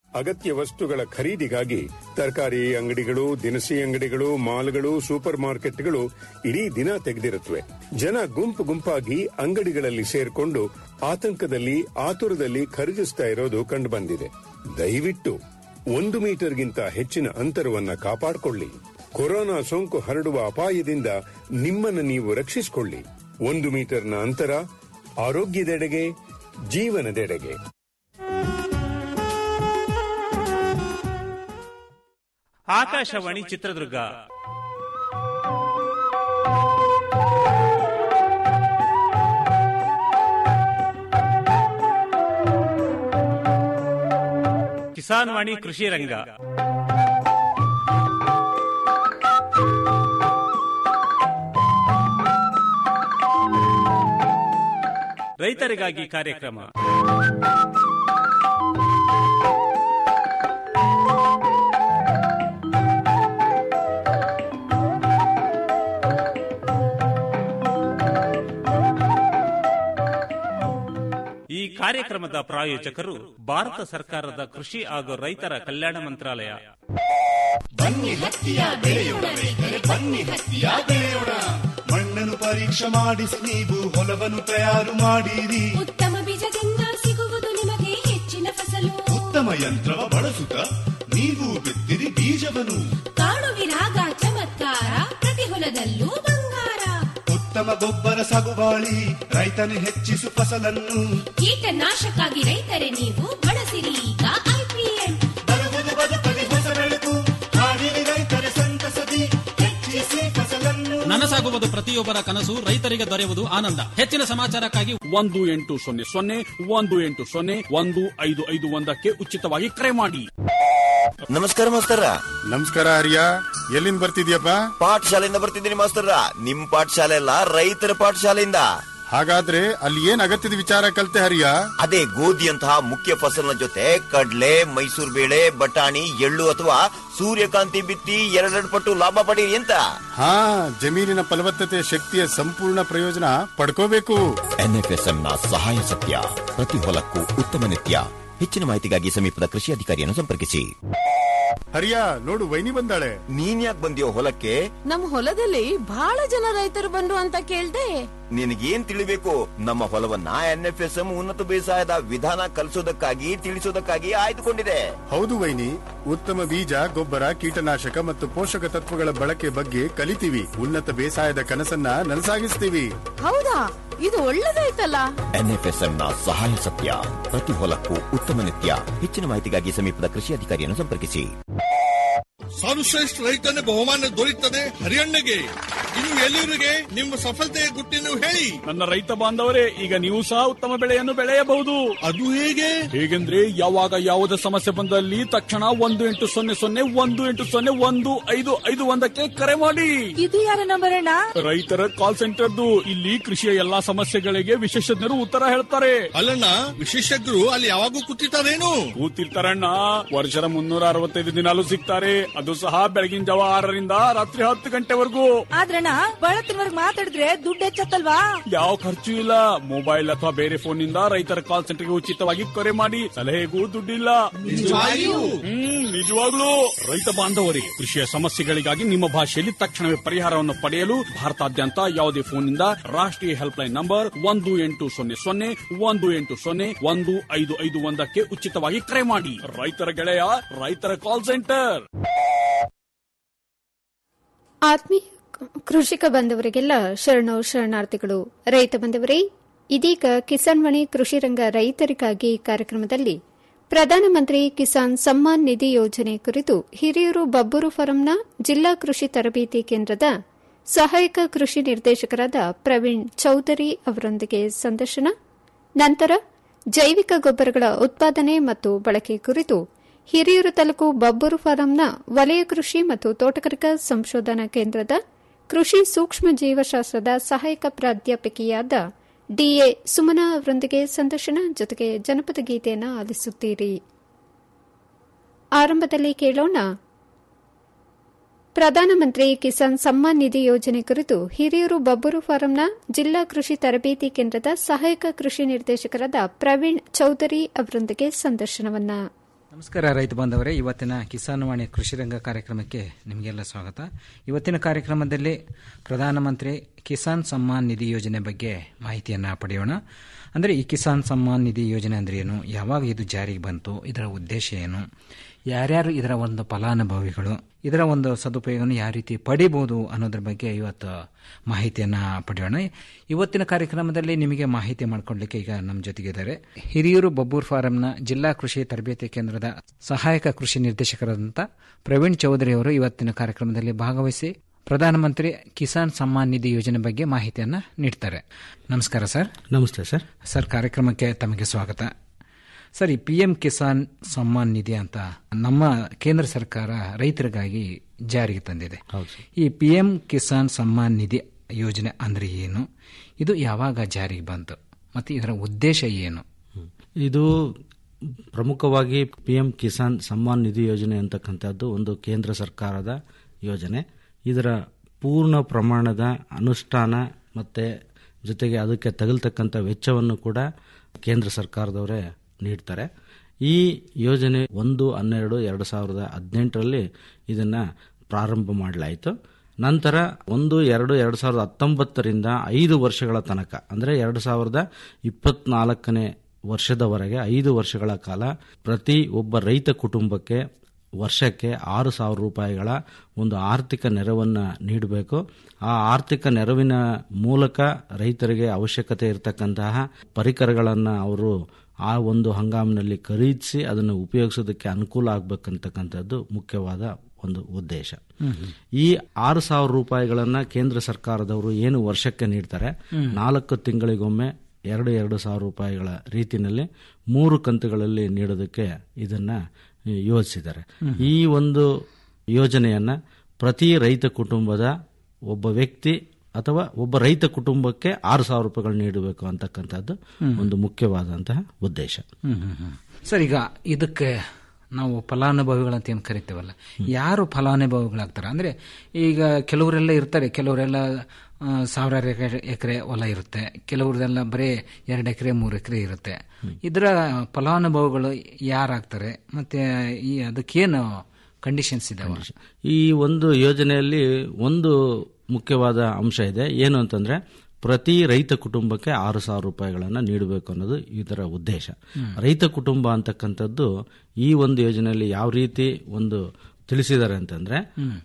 ಅಗತ್ಯ ವಸ್ತುಗಳ ಖರೀದಿಗಾಗಿ ತರಕಾರಿ ಅಂಗಡಿಗಳು ದಿನಸಿ ಅಂಗಡಿಗಳು ಮಾಲ್ಗಳು ಸೂಪರ್ ಮಾರ್ಕೆಟ್ಗಳು ಇಡೀ ದಿನ ತೆಗೆದಿರುತ್ತವೆ ಜನ ಗುಂಪು ಗುಂಪಾಗಿ ಅಂಗಡಿಗಳಲ್ಲಿ ಸೇರ್ಕೊಂಡು ಆತಂಕದಲ್ಲಿ ಆತುರದಲ್ಲಿ ಖರೀದಿಸ್ತಾ ಇರೋದು ಕಂಡುಬಂದಿದೆ ದಯವಿಟ್ಟು ಒಂದು ಮೀಟರ್ಗಿಂತ ಹೆಚ್ಚಿನ ಅಂತರವನ್ನ ಕಾಪಾಡಿಕೊಳ್ಳಿ ಕೊರೋನಾ ಸೋಂಕು ಹರಡುವ ಅಪಾಯದಿಂದ ನಿಮ್ಮನ್ನು ನೀವು ರಕ್ಷಿಸಿಕೊಳ್ಳಿ ಒಂದು ಮೀಟರ್ನ ಅಂತರ ಆರೋಗ್ಯದೆಡೆಗೆ ಜೀವನದೆಡೆಗೆ ಆಕಾಶವಾಣಿ ಚಿತ್ರದುರ್ಗ ಕಿಸಾನ್ ವಾಣಿ ಕೃಷಿ ರಂಗ ರೈತರಿಗಾಗಿ ಕಾರ್ಯಕ್ರಮ ಈ ಕಾರ್ಯಕ್ರಮದ ಪ್ರಾಯೋಜಕರು ಭಾರತ ಸರ್ಕಾರದ ಕೃಷಿ ಹಾಗೂ ರೈತರ ಕಲ್ಯಾಣ ಮಂತ್ರಾಲಯ ಬನ್ನಿ ಹತ್ತಿಯ ಬೆಳೆಯೋಣ ರೈತರೆ ಬನ್ನಿ ಹತ್ತಿಯ ಬೆಳೆಯೋಣ ಮಣ್ಣನ್ನು ಪರೀಕ್ಷೆ ಮಾಡಿಸಿ ನೀವು ಹೊಲವನ್ನು ತಯಾರು ಮಾಡಿರಿ ಉತ್ತಮ ಬೀಜದಿಂದ ಸಿಗುವುದು ನಿಮಗೆ ಹೆಚ್ಚಿನ ಫಸಲು ಉತ್ತಮ ಯಂತ್ರವ ಬಳಸುತ್ತ ನೀವು ಬಿತ್ತಿರಿ ಬೀಜವನ್ನು ಕಾಣುವಿರಾಗ ಚಮತ್ಕಾರ ಪ್ರತಿ ಹೊಲದಲ್ಲೂ ಬಂಗಾರ ಉತ್ತಮ ಗೊಬ್ಬರ ಸಾಗುವಾಳಿ ರೈತನು ಹೆಚ್ಚಿಸು ಫಸಲನ್ನು ಕೀಟನಾಶಕ್ಕಾಗಿ ರೈತರೆ ನೀವು ಬಳಸಿರಿ ಈಗ ಐಪಿಎಂ ಬರುವುದು ಬದುಕಲಿ ಹೊಸ ಬೆಳಕು ಹಾಡಿರಿ ರೈತರೆ ಸಂತಸದಿ ಹೆಚ್ಚಿಸಿ ಫಸಲನ್ನು ನನಸಾಗುವುದು ಪ್ರತಿಯೊಬ್ಬರ ಕನಸು ರೈತರಿಗೆ ದೊರೆಯುವುದು ಆನಂದ ಹೆಚ್ಚಿನ ಸಮಾಚಾರಕ್ಕಾಗಿ ಒಂದು ಎಂಟು ಸೊನ್ನೆ ಸೊನ್ನೆ ಒಂದು ಎಂಟು ಸೊನ್ನೆ ಒಂದು ಐದು ಐದು ಒಂದಕ್ಕೆ ಉಚಿತವಾಗಿ ಕರೆ ಮಾಡಿ ನಮಸ್ಕಾರ ಮಾಸ್ತರ ನಮಸ್ಕಾರ ಹರಿಯ ಎಲ್ಲಿಂದ ಬರ್ತಿದ್ಯಪ್ಪ ಪಾಠಶಾಲೆಯಿಂದ ಬರ್ತಿದ್ದೀನಿ ಮಾಸ್ತರ ನಿಮ್ ಪಾಠಶಾಲೆ ಅಲ್ಲ ರೈತರ ಪಾಠಶಾಲೆಯಿಂದ ಹಾಗಾದ್ರೆ ಅಲ್ಲಿ ಏನ್ ಅಗತ್ಯದ ವಿಚಾರ ಕಲ್ತೆ ಹರಿಯ ಅದೇ ಗೋಧಿಯಂತಹ ಮುಖ್ಯ ಫಸಲಿನ ಜೊತೆ ಕಡ್ಲೆ ಮೈಸೂರು ಬೇಳೆ ಬಟಾಣಿ ಎಳ್ಳು ಅಥವಾ ಸೂರ್ಯಕಾಂತಿ ಬಿತ್ತಿ ಎರಡೆರಡು ಪಟ್ಟು ಲಾಭ ಪಡೀರಿ ಅಂತ ಹಾ ಜಮೀನಿನ ಫಲವತ್ತತೆ ಶಕ್ತಿಯ ಸಂಪೂರ್ಣ ಪ್ರಯೋಜನ ಪಡ್ಕೋಬೇಕು ಎನ್ಎಫ್ಎಸ್ಎಂ ನ ಸಹಾಯ ಸತ್ಯ ಪ್ರತಿ ಹೊಲಕ್ಕೂ ಉತ್ತಮ ನಿತ್ಯ ಹೆಚ್ಚಿನ ಮಾಹಿತಿಗಾಗಿ ಸಮೀಪದ ಕೃಷಿ ಅಧಿಕಾರಿಯನ್ನು ಸಂಪರ್ಕಿಸಿ ಹರಿಯ ನೋಡು ವೈನಿ ಬಂದಾಳೆ ನೀನ್ ಯಾಕೆ ಬಂದಿಯೋ ಹೊಲಕ್ಕೆ ನಮ್ ಹೊಲದಲ್ಲಿ ಬಹಳ ಜನ ರೈತರು ಬಂದ್ರು ಅಂತ ಕೇಳ್ದೆ ನಿನಗೇನ್ ತಿಳಿಬೇಕು ನಮ್ಮ ಹೊಲವನ್ನ ಎನ್ಎಫ್ಎಸ್ಎಂ ಉನ್ನತ ಬೇಸಾಯದ ವಿಧಾನ ಕಲಿಸೋದಕ್ಕಾಗಿ ತಿಳಿಸೋದಕ್ಕಾಗಿ ಆಯ್ದುಕೊಂಡಿದೆ ಹೌದು ವೈನಿ ಉತ್ತಮ ಬೀಜ ಗೊಬ್ಬರ ಕೀಟನಾಶಕ ಮತ್ತು ಪೋಷಕ ತತ್ವಗಳ ಬಳಕೆ ಬಗ್ಗೆ ಕಲಿತೀವಿ ಉನ್ನತ ಬೇಸಾಯದ ಕನಸನ್ನ ನನಸಾಗಿಸ್ತೀವಿ ಹೌದಾ ಇದು ಒಳ್ಳೇದಾಯ್ತಲ್ಲ ಎನ್ಎಫ್ಎಸ್ಎಂ ನ ಸಹಾಯ ಸತ್ಯ ಪ್ರತಿ ಹೊಲಕ್ಕೂ ಉತ್ತಮ ನಿತ್ಯ ಹೆಚ್ಚಿನ ಮಾಹಿತಿಗಾಗಿ ಸಮೀಪದ ಕೃಷಿ ಅಧಿಕಾರಿಯನ್ನು ಸಂಪರ್ಕಿಸಿ ಸರ್ವಶ್ರೇಷ್ಠ ರೈತನ ಬಹುಮಾನ ದೊರೆಯುತ್ತದೆ ಹರಿಯಣ್ಣಗೆ ಇನ್ನು ಎಲ್ಲಿವರಿಗೆ ನಿಮ್ಮ ಸಫಲತೆಯ ಗುಟ್ಟಿನ ಹೇಳಿ ನನ್ನ ರೈತ ಬಾಂಧವರೇ ಈಗ ನೀವು ಸಹ ಉತ್ತಮ ಬೆಳೆಯನ್ನು ಬೆಳೆಯಬಹುದು ಅದು ಹೇಗೆ ಹೇಗೆಂದ್ರೆ ಯಾವಾಗ ಯಾವುದೇ ಸಮಸ್ಯೆ ಬಂದಲ್ಲಿ ತಕ್ಷಣ ಒಂದು ಎಂಟು ಸೊನ್ನೆ ಸೊನ್ನೆ ಒಂದು ಎಂಟು ಸೊನ್ನೆ ಒಂದು ಐದು ಐದು ಒಂದಕ್ಕೆ ಕರೆ ಮಾಡಿ ಇದು ಯಾರ ನಂಬರ್ ಅಣ್ಣ ರೈತರ ಕಾಲ್ ಸೆಂಟರ್ದು ಇಲ್ಲಿ ಕೃಷಿಯ ಎಲ್ಲಾ ಸಮಸ್ಯೆಗಳಿಗೆ ವಿಶೇಷಜ್ಞರು ಉತ್ತರ ಹೇಳ್ತಾರೆ ಅಲ್ಲಣ್ಣ ವಿಶೇಷಜ್ಞರು ಅಲ್ಲಿ ಯಾವಾಗೂ ಕೂತಿರ್ತಾರೇನು ಕೂತಿರ್ತಾರಣ್ಣ ವರ್ಷದ ಮುನ್ನೂರ ಅರವತ್ತೈದು ದಿನಾಲು ಸಿಗ್ತಾರೆ ಅದು ಸಹ ಬೆಳಗಿನ ಜಾವ ಆರರಿಂದ ರಾತ್ರಿ ಹತ್ತು ಗಂಟೆವರೆಗೂ ಆದ್ರಣ್ಣ ಬಳತ್ತಿನವರ್ಗ್ ಮಾತಾಡಿದ್ರೆ ದುಡ್ಡು ಹೆಚ್ಚತ್ತಲ್ವಾ ಯಾವ ಖರ್ಚು ಇಲ್ಲ ಮೊಬೈಲ್ ಅಥವಾ ಬೇರೆ ಫೋನ್ ನಿಂದ ರೈತರ ಕಾಲ್ ಸೆಂಟರ್ಗೆ ಉಚಿತವಾಗಿ ಕರೆ ಮಾಡಿ ಸಲಹೆಗೂ ದುಡ್ಡಿಲ್ಲ ಹ್ಮ್ ನಿಜವಾಗ್ಲೂ ರೈತ ಬಾಂಧವರೇ ಕೃಷಿಯ ಸಮಸ್ಯೆಗಳಿಗಾಗಿ ನಿಮ್ಮ ಭಾಷೆಯಲ್ಲಿ ತಕ್ಷಣವೇ ಪರಿಹಾರವನ್ನು ಪಡೆಯಲು ಭಾರತಾದ್ಯಂತ ಯಾವುದೇ ಫೋನ್ನಿಂದ ರಾಷ್ಟ್ರೀಯ ಹೆಲ್ಪ್ ಲೈನ್ ನಂಬರ್ ಒಂದು ಎಂಟು ಸೊನ್ನೆ ಸೊನ್ನೆ ಒಂದು ಎಂಟು ಸೊನ್ನೆ ಒಂದು ಐದು ಐದು ಒಂದಕ್ಕೆ ಉಚಿತವಾಗಿ ಕರೆ ಮಾಡಿ ರೈತರ ಗೆಳೆಯ ರೈತರ ಕಾಲ್ ಸೆಂಟರ್ ಆತ್ಮೀಯ ಕೃಷಿಕ ಬಂಧವರಿಗೆಲ್ಲ ಶರಣು ಶರಣಾರ್ಥಿಗಳು ರೈತ ಬಂಧವರೇ ಇದೀಗ ಕಿಸಾನ್ ಮಣಿ ಕೃಷಿ ರಂಗ ರೈತರಿಗಾಗಿ ಕಾರ್ಯಕ್ರಮದಲ್ಲಿ ಪ್ರಧಾನಮಂತ್ರಿ ಕಿಸಾನ್ ಸಮ್ಮಾನ್ ನಿಧಿ ಯೋಜನೆ ಕುರಿತು ಹಿರಿಯೂರು ಬಬ್ಬೂರು ಫಾರಂನ ಜಿಲ್ಲಾ ಕೃಷಿ ತರಬೇತಿ ಕೇಂದ್ರದ ಸಹಾಯಕ ಕೃಷಿ ನಿರ್ದೇಶಕರಾದ ಪ್ರವೀಣ್ ಚೌಧರಿ ಅವರೊಂದಿಗೆ ಸಂದರ್ಶನ ನಂತರ ಜೈವಿಕ ಗೊಬ್ಬರಗಳ ಉತ್ಪಾದನೆ ಮತ್ತು ಬಳಕೆ ಕುರಿತು ಹಿರಿಯೂರು ತಾಲೂಕು ಬಬ್ಬೂರು ಫಾರಂನ ವಲಯ ಕೃಷಿ ಮತ್ತು ತೋಟಗಾರಿಕಾ ಸಂಶೋಧನಾ ಕೇಂದ್ರದ ಕೃಷಿ ಸೂಕ್ಷ್ಮ ಜೀವಶಾಸ್ತ್ರದ ಸಹಾಯಕ ಪ್ರಾಧ್ಯಾಪಕಿಯಾದ ಡಿಎ ಸುಮನಾ ಅವರೊಂದಿಗೆ ಸಂದರ್ಶನ ಜೊತೆಗೆ ಜನಪದ ಗೀತೆಯನ್ನು ಆಲಿಸುತ್ತೀರಿ ಆರಂಭದಲ್ಲಿ ಕೇಳೋಣ ಪ್ರಧಾನಮಂತ್ರಿ ಕಿಸಾನ್ ಸಮ್ಮಾನ್ ನಿಧಿ ಯೋಜನೆ ಕುರಿತು ಹಿರಿಯೂರು ಬಬ್ಬೂರು ಫಾರಂನ ಜಿಲ್ಲಾ ಕೃಷಿ ತರಬೇತಿ ಕೇಂದ್ರದ ಸಹಾಯಕ ಕೃಷಿ ನಿರ್ದೇಶಕರಾದ ಪ್ರವೀಣ್ ಚೌಧರಿ ಅವರೊಂದಿಗೆ ಸಂದರ್ಶನವನ್ನ ನಮಸ್ಕಾರ ರೈತ ಬಾಂಧವರೇ ಇವತ್ತಿನ ಕಿಸಾನ್ ವಾಣಿ ಕೃಷಿ ರಂಗ ಕಾರ್ಯಕ್ರಮಕ್ಕೆ ನಿಮಗೆಲ್ಲ ಸ್ವಾಗತ ಇವತ್ತಿನ ಕಾರ್ಯಕ್ರಮದಲ್ಲಿ ಪ್ರಧಾನಮಂತ್ರಿ ಕಿಸಾನ್ ಸಮ್ಮಾನ್ ನಿಧಿ ಯೋಜನೆ ಬಗ್ಗೆ ಮಾಹಿತಿಯನ್ನು ಪಡೆಯೋಣ ಅಂದರೆ ಈ ಕಿಸಾನ್ ಸಮ್ಮಾನ್ ನಿಧಿ ಯೋಜನೆ ಅಂದರೆ ಏನು ಯಾವಾಗ ಇದು ಜಾರಿಗೆ ಬಂತು ಇದರ ಉದ್ದೇಶ ಏನು ಯಾರ್ಯಾರು ಇದರ ಒಂದು ಫಲಾನುಭವಿಗಳು ಇದರ ಒಂದು ಸದುಪಯೋಗವನ್ನು ಯಾವ ರೀತಿ ಪಡಿಬಹುದು ಅನ್ನೋದ್ರ ಬಗ್ಗೆ ಇವತ್ತು ಮಾಹಿತಿಯನ್ನು ಪಡೆಯೋಣ ಇವತ್ತಿನ ಕಾರ್ಯಕ್ರಮದಲ್ಲಿ ನಿಮಗೆ ಮಾಹಿತಿ ಮಾಡಿಕೊಡ್ಲಿಕ್ಕೆ ಈಗ ನಮ್ಮ ಜೊತೆಗಿದ್ದಾರೆ ಹಿರಿಯೂರು ಬಬ್ಬೂರ್ ಫಾರಂನ ಜಿಲ್ಲಾ ಕೃಷಿ ತರಬೇತಿ ಕೇಂದ್ರದ ಸಹಾಯಕ ಕೃಷಿ ನಿರ್ದೇಶಕರಾದಂಥ ಪ್ರವೀಣ್ ಚೌಧರಿ ಅವರು ಇವತ್ತಿನ ಕಾರ್ಯಕ್ರಮದಲ್ಲಿ ಭಾಗವಹಿಸಿ ಪ್ರಧಾನಮಂತ್ರಿ ಕಿಸಾನ್ ಸಮ್ಮಾನ್ ನಿಧಿ ಯೋಜನೆ ಬಗ್ಗೆ ಮಾಹಿತಿಯನ್ನು ನೀಡ್ತಾರೆ ನಮಸ್ಕಾರ ಸರ್ ನಮಸ್ತೆ ಸರ್ ಸರ್ ಕಾರ್ಯಕ್ರಮಕ್ಕೆ ತಮಗೆ ಸ್ವಾಗತ ಸರ್ ಈ ಪಿ ಎಂ ಕಿಸಾನ್ ಸಮ್ಮಾನ್ ನಿಧಿ ಅಂತ ನಮ್ಮ ಕೇಂದ್ರ ಸರ್ಕಾರ ರೈತರಿಗಾಗಿ ಜಾರಿಗೆ ತಂದಿದೆ ಈ ಪಿ ಎಂ ಕಿಸಾನ್ ಸಮ್ಮಾನ್ ನಿಧಿ ಯೋಜನೆ ಅಂದ್ರೆ ಏನು ಇದು ಯಾವಾಗ ಜಾರಿಗೆ ಬಂತು ಮತ್ತು ಇದರ ಉದ್ದೇಶ ಏನು ಇದು ಪ್ರಮುಖವಾಗಿ ಪಿ ಎಂ ಕಿಸಾನ್ ಸಮ್ಮಾನ್ ನಿಧಿ ಯೋಜನೆ ಅಂತಕ್ಕಂಥದ್ದು ಒಂದು ಕೇಂದ್ರ ಸರ್ಕಾರದ ಯೋಜನೆ ಇದರ ಪೂರ್ಣ ಪ್ರಮಾಣದ ಅನುಷ್ಠಾನ ಮತ್ತೆ ಜೊತೆಗೆ ಅದಕ್ಕೆ ತಗಲ್ತಕ್ಕಂಥ ವೆಚ್ಚವನ್ನು ಕೂಡ ಕೇಂದ್ರ ಸರ್ಕಾರದವರೇ ನೀಡ್ತಾರೆ ಈ ಯೋಜನೆ ಒಂದು ಹನ್ನೆರಡು ಎರಡು ಸಾವಿರದ ಹದಿನೆಂಟರಲ್ಲಿ ಇದನ್ನು ಪ್ರಾರಂಭ ಮಾಡಲಾಯಿತು ನಂತರ ಒಂದು ಎರಡು ಎರಡು ಸಾವಿರದ ಹತ್ತೊಂಬತ್ತರಿಂದ ಐದು ವರ್ಷಗಳ ತನಕ ಅಂದರೆ ಎರಡು ಸಾವಿರದ ಇಪ್ಪತ್ನಾಲ್ಕನೇ ವರ್ಷದವರೆಗೆ ಐದು ವರ್ಷಗಳ ಕಾಲ ಪ್ರತಿ ಒಬ್ಬ ರೈತ ಕುಟುಂಬಕ್ಕೆ ವರ್ಷಕ್ಕೆ ಆರು ಸಾವಿರ ರೂಪಾಯಿಗಳ ಒಂದು ಆರ್ಥಿಕ ನೆರವನ್ನು ನೀಡಬೇಕು ಆ ಆರ್ಥಿಕ ನೆರವಿನ ಮೂಲಕ ರೈತರಿಗೆ ಅವಶ್ಯಕತೆ ಇರತಕ್ಕಂತಹ ಪರಿಕರಗಳನ್ನು ಅವರು ಆ ಒಂದು ಹಂಗಾಮಿನಲ್ಲಿ ಖರೀದಿಸಿ ಅದನ್ನು ಉಪಯೋಗಿಸೋದಕ್ಕೆ ಅನುಕೂಲ ಆಗಬೇಕಂತಕ್ಕಂಥದ್ದು ಮುಖ್ಯವಾದ ಒಂದು ಉದ್ದೇಶ ಈ ಆರು ಸಾವಿರ ರೂಪಾಯಿಗಳನ್ನ ಕೇಂದ್ರ ಸರ್ಕಾರದವರು ಏನು ವರ್ಷಕ್ಕೆ ನೀಡ್ತಾರೆ ನಾಲ್ಕು ತಿಂಗಳಿಗೊಮ್ಮೆ ಎರಡು ಎರಡು ಸಾವಿರ ರೂಪಾಯಿಗಳ ರೀತಿಯಲ್ಲಿ ಮೂರು ಕಂತುಗಳಲ್ಲಿ ನೀಡೋದಕ್ಕೆ ಇದನ್ನ ಯೋಜಿಸಿದ್ದಾರೆ ಈ ಒಂದು ಯೋಜನೆಯನ್ನ ಪ್ರತಿ ರೈತ ಕುಟುಂಬದ ಒಬ್ಬ ವ್ಯಕ್ತಿ ಅಥವಾ ಒಬ್ಬ ರೈತ ಕುಟುಂಬಕ್ಕೆ ಆರು ಸಾವಿರ ರೂಪಾಯಿಗಳು ನೀಡಬೇಕು ಅಂತಕ್ಕಂಥದ್ದು ಒಂದು ಮುಖ್ಯವಾದಂತಹ ಉದ್ದೇಶ ಸರ್ ಈಗ ಇದಕ್ಕೆ ನಾವು ಫಲಾನುಭವಿಗಳಂತ ಏನು ಕರಿತೇವಲ್ಲ ಯಾರು ಫಲಾನುಭವಿಗಳಾಗ್ತಾರೆ ಅಂದ್ರೆ ಈಗ ಕೆಲವರೆಲ್ಲ ಇರ್ತಾರೆ ಕೆಲವರೆಲ್ಲ ಆ, ಸಾವಿರಾರು ಎಕರೆ ಎಕರೆ ಹೊಲ ಇರುತ್ತೆ ಕೆಲವ್ರದೆಲ್ಲ ಬರೀ ಎರಡು ಎಕರೆ ಮೂರು ಎಕರೆ ಇರುತ್ತೆ ಇದರ ಫಲಾನುಭವಿಗಳು ಯಾರಾಗ್ತಾರೆ ಮತ್ತೆ ಈ ಅದಕ್ಕೇನು ಕಂಡೀಷನ್ಸ್ ಇದಾವೆ ಈ ಒಂದು ಯೋಜನೆಯಲ್ಲಿ ಒಂದು ಮುಖ್ಯವಾದ ಅಂಶ ಇದೆ ಏನು ಅಂತಂದ್ರೆ ಪ್ರತಿ ರೈತ ಕುಟುಂಬಕ್ಕೆ ಆರು ಸಾವಿರ ರೂಪಾಯಿಗಳನ್ನು ನೀಡಬೇಕು ಅನ್ನೋದು ಇದರ ಉದ್ದೇಶ ರೈತ ಕುಟುಂಬ ಅಂತಕ್ಕಂಥದ್ದು ಈ ಒಂದು ಯೋಜನೆಯಲ್ಲಿ ಯಾವ ರೀತಿ ಒಂದು ತಿಳಿಸಿದ್ದಾರೆ ಅಂತಂದ್ರೆ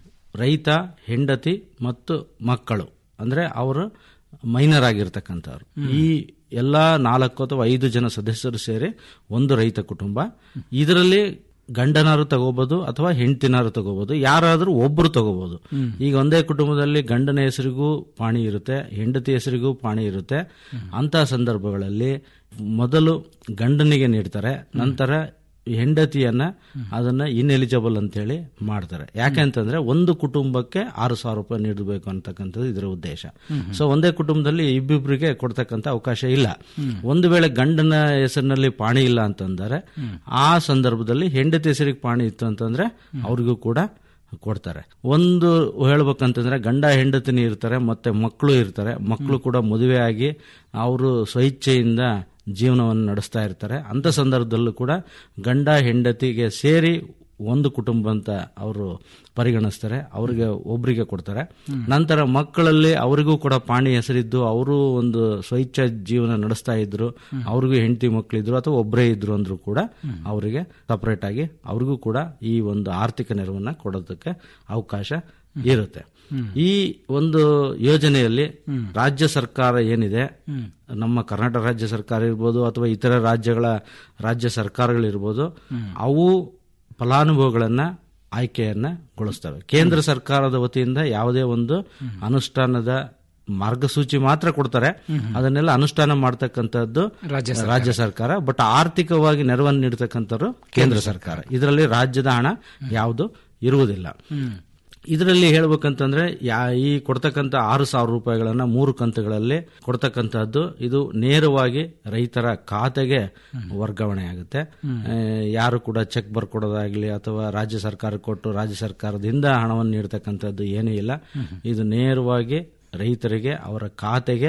ರೈತ ಹೆಂಡತಿ ಮತ್ತು ಮಕ್ಕಳು ಅಂದ್ರೆ ಅವರು ಮೈನರ್ ಆಗಿರ್ತಕ್ಕಂಥವ್ರು ಈ ಎಲ್ಲಾ ನಾಲ್ಕು ಅಥವಾ ಐದು ಜನ ಸದಸ್ಯರು ಸೇರಿ ಒಂದು ರೈತ ಕುಟುಂಬ ಇದರಲ್ಲಿ ಗಂಡನಾರು ತಗೋಬಹುದು ಅಥವಾ ಹೆಂಡತಿನಾರು ತಗೋಬಹುದು ಯಾರಾದ್ರೂ ಒಬ್ರು ತಗೋಬಹುದು ಈಗ ಒಂದೇ ಕುಟುಂಬದಲ್ಲಿ ಗಂಡನ ಹೆಸರಿಗೂ ಪಾಣಿ ಇರುತ್ತೆ ಹೆಂಡತಿ ಹೆಸರಿಗೂ ಪಾಣಿ ಇರುತ್ತೆ ಅಂತ ಸಂದರ್ಭಗಳಲ್ಲಿ ಮೊದಲು ಗಂಡನಿಗೆ ನೀಡ್ತಾರೆ ನಂತರ ಹೆಂಡತಿಯನ್ನ ಅದನ್ನ ಇನ್ಎಲಿಜಿಬಲ್ ಅಂತೇಳಿ ಮಾಡ್ತಾರೆ ಯಾಕೆ ಅಂತಂದ್ರೆ ಒಂದು ಕುಟುಂಬಕ್ಕೆ ಆರು ಸಾವಿರ ರೂಪಾಯಿ ನೀಡಬೇಕು ಅಂತಕ್ಕಂಥದ್ದು ಇದರ ಉದ್ದೇಶ ಸೊ ಒಂದೇ ಕುಟುಂಬದಲ್ಲಿ ಇಬ್ಬಿಬ್ರಿಗೆ ಕೊಡ್ತಕ್ಕಂಥ ಅವಕಾಶ ಇಲ್ಲ ಒಂದು ವೇಳೆ ಗಂಡನ ಹೆಸರಿನಲ್ಲಿ ಪಾಣಿ ಇಲ್ಲ ಅಂತಂದರೆ ಆ ಸಂದರ್ಭದಲ್ಲಿ ಹೆಂಡತಿ ಹೆಸರಿಗೆ ಪಾಣಿ ಇತ್ತು ಅಂತಂದ್ರೆ ಅವ್ರಿಗೂ ಕೂಡ ಕೊಡ್ತಾರೆ ಒಂದು ಹೇಳ್ಬೇಕಂತಂದ್ರೆ ಗಂಡ ಹೆಂಡತಿನಿ ಇರ್ತಾರೆ ಮತ್ತೆ ಮಕ್ಕಳು ಇರ್ತಾರೆ ಮಕ್ಕಳು ಕೂಡ ಮದುವೆ ಆಗಿ ಅವರು ಸ್ವಇಚ್ಛೆಯಿಂದ ಜೀವನವನ್ನು ನಡೆಸ್ತಾ ಇರ್ತಾರೆ ಅಂತ ಸಂದರ್ಭದಲ್ಲೂ ಕೂಡ ಗಂಡ ಹೆಂಡತಿಗೆ ಸೇರಿ ಒಂದು ಕುಟುಂಬ ಅಂತ ಅವರು ಪರಿಗಣಿಸ್ತಾರೆ ಅವರಿಗೆ ಒಬ್ಬರಿಗೆ ಕೊಡ್ತಾರೆ ನಂತರ ಮಕ್ಕಳಲ್ಲಿ ಅವರಿಗೂ ಕೂಡ ಪಾಣಿ ಹೆಸರಿದ್ದು ಅವರು ಒಂದು ಸ್ವಇಚ್ಛ ಜೀವನ ನಡೆಸ್ತಾ ಇದ್ರು ಅವ್ರಿಗೂ ಹೆಂಡತಿ ಮಕ್ಕಳಿದ್ರು ಅಥವಾ ಒಬ್ಬರೇ ಇದ್ರು ಅಂದ್ರೂ ಕೂಡ ಅವರಿಗೆ ಸಪರೇಟ್ ಆಗಿ ಅವ್ರಿಗೂ ಕೂಡ ಈ ಒಂದು ಆರ್ಥಿಕ ನೆರವನ್ನ ಕೊಡೋದಕ್ಕೆ ಅವಕಾಶ ಇರುತ್ತೆ ಈ ಒಂದು ಯೋಜನೆಯಲ್ಲಿ ರಾಜ್ಯ ಸರ್ಕಾರ ಏನಿದೆ ನಮ್ಮ ಕರ್ನಾಟಕ ರಾಜ್ಯ ಸರ್ಕಾರ ಇರ್ಬೋದು ಅಥವಾ ಇತರ ರಾಜ್ಯಗಳ ರಾಜ್ಯ ಸರ್ಕಾರಗಳಿರ್ಬೋದು ಅವು ಫಲಾನುಭವಿಗಳನ್ನ ಆಯ್ಕೆಯನ್ನ ಗೊಳಿಸ್ತವೆ ಕೇಂದ್ರ ಸರ್ಕಾರದ ವತಿಯಿಂದ ಯಾವುದೇ ಒಂದು ಅನುಷ್ಠಾನದ ಮಾರ್ಗಸೂಚಿ ಮಾತ್ರ ಕೊಡ್ತಾರೆ ಅದನ್ನೆಲ್ಲ ಅನುಷ್ಠಾನ ಮಾಡ್ತಕ್ಕಂಥದ್ದು ರಾಜ್ಯ ಸರ್ಕಾರ. ರಾಜ್ಯ ಸರ್ಕಾರ ಬಟ್ ಆರ್ಥಿಕವಾಗಿ ನೆರವನ್ನು ನೀಡತಕ್ಕಂಥವ್ರು ಕೇಂದ್ರ ಸರ್ಕಾರ ಇದರಲ್ಲಿ ರಾಜ್ಯದ ಹಣ ಯಾವುದು ಇರುವುದಿಲ್ಲ ಇದರಲ್ಲಿ ಹೇಳ್ಬೇಕಂತಂದ್ರೆ ಯಾ- ಈ ಕೊಡ್ತಕ್ಕಂಥ ಆರು ಸಾವಿರ ರೂಪಾಯಿಗಳನ್ನ ಮೂರು ಕಂತುಗಳಲ್ಲಿ ಕೊಡ್ತಕ್ಕಂತಹದ್ದು ಇದು ನೇರವಾಗಿ ರೈತರ ಖಾತೆಗೆ ವರ್ಗಾವಣೆ ಆಗುತ್ತೆ ಆ, ಯಾರು ಕೂಡ ಚೆಕ್ ಬರ್ಕೊಡೋದಾಗ್ಲಿ ಅಥವಾ ರಾಜ್ಯ ಸರ್ಕಾರ ಕೊಟ್ಟು ರಾಜ್ಯ ಸರ್ಕಾರದಿಂದ ಹಣವನ್ನು ನೀಡತಕ್ಕಂಥದ್ದು ಏನೂ ಇಲ್ಲ ಇದು ನೇರವಾಗಿ ರೈತರಿಗೆ ಅವರ ಖಾತೆಗೆ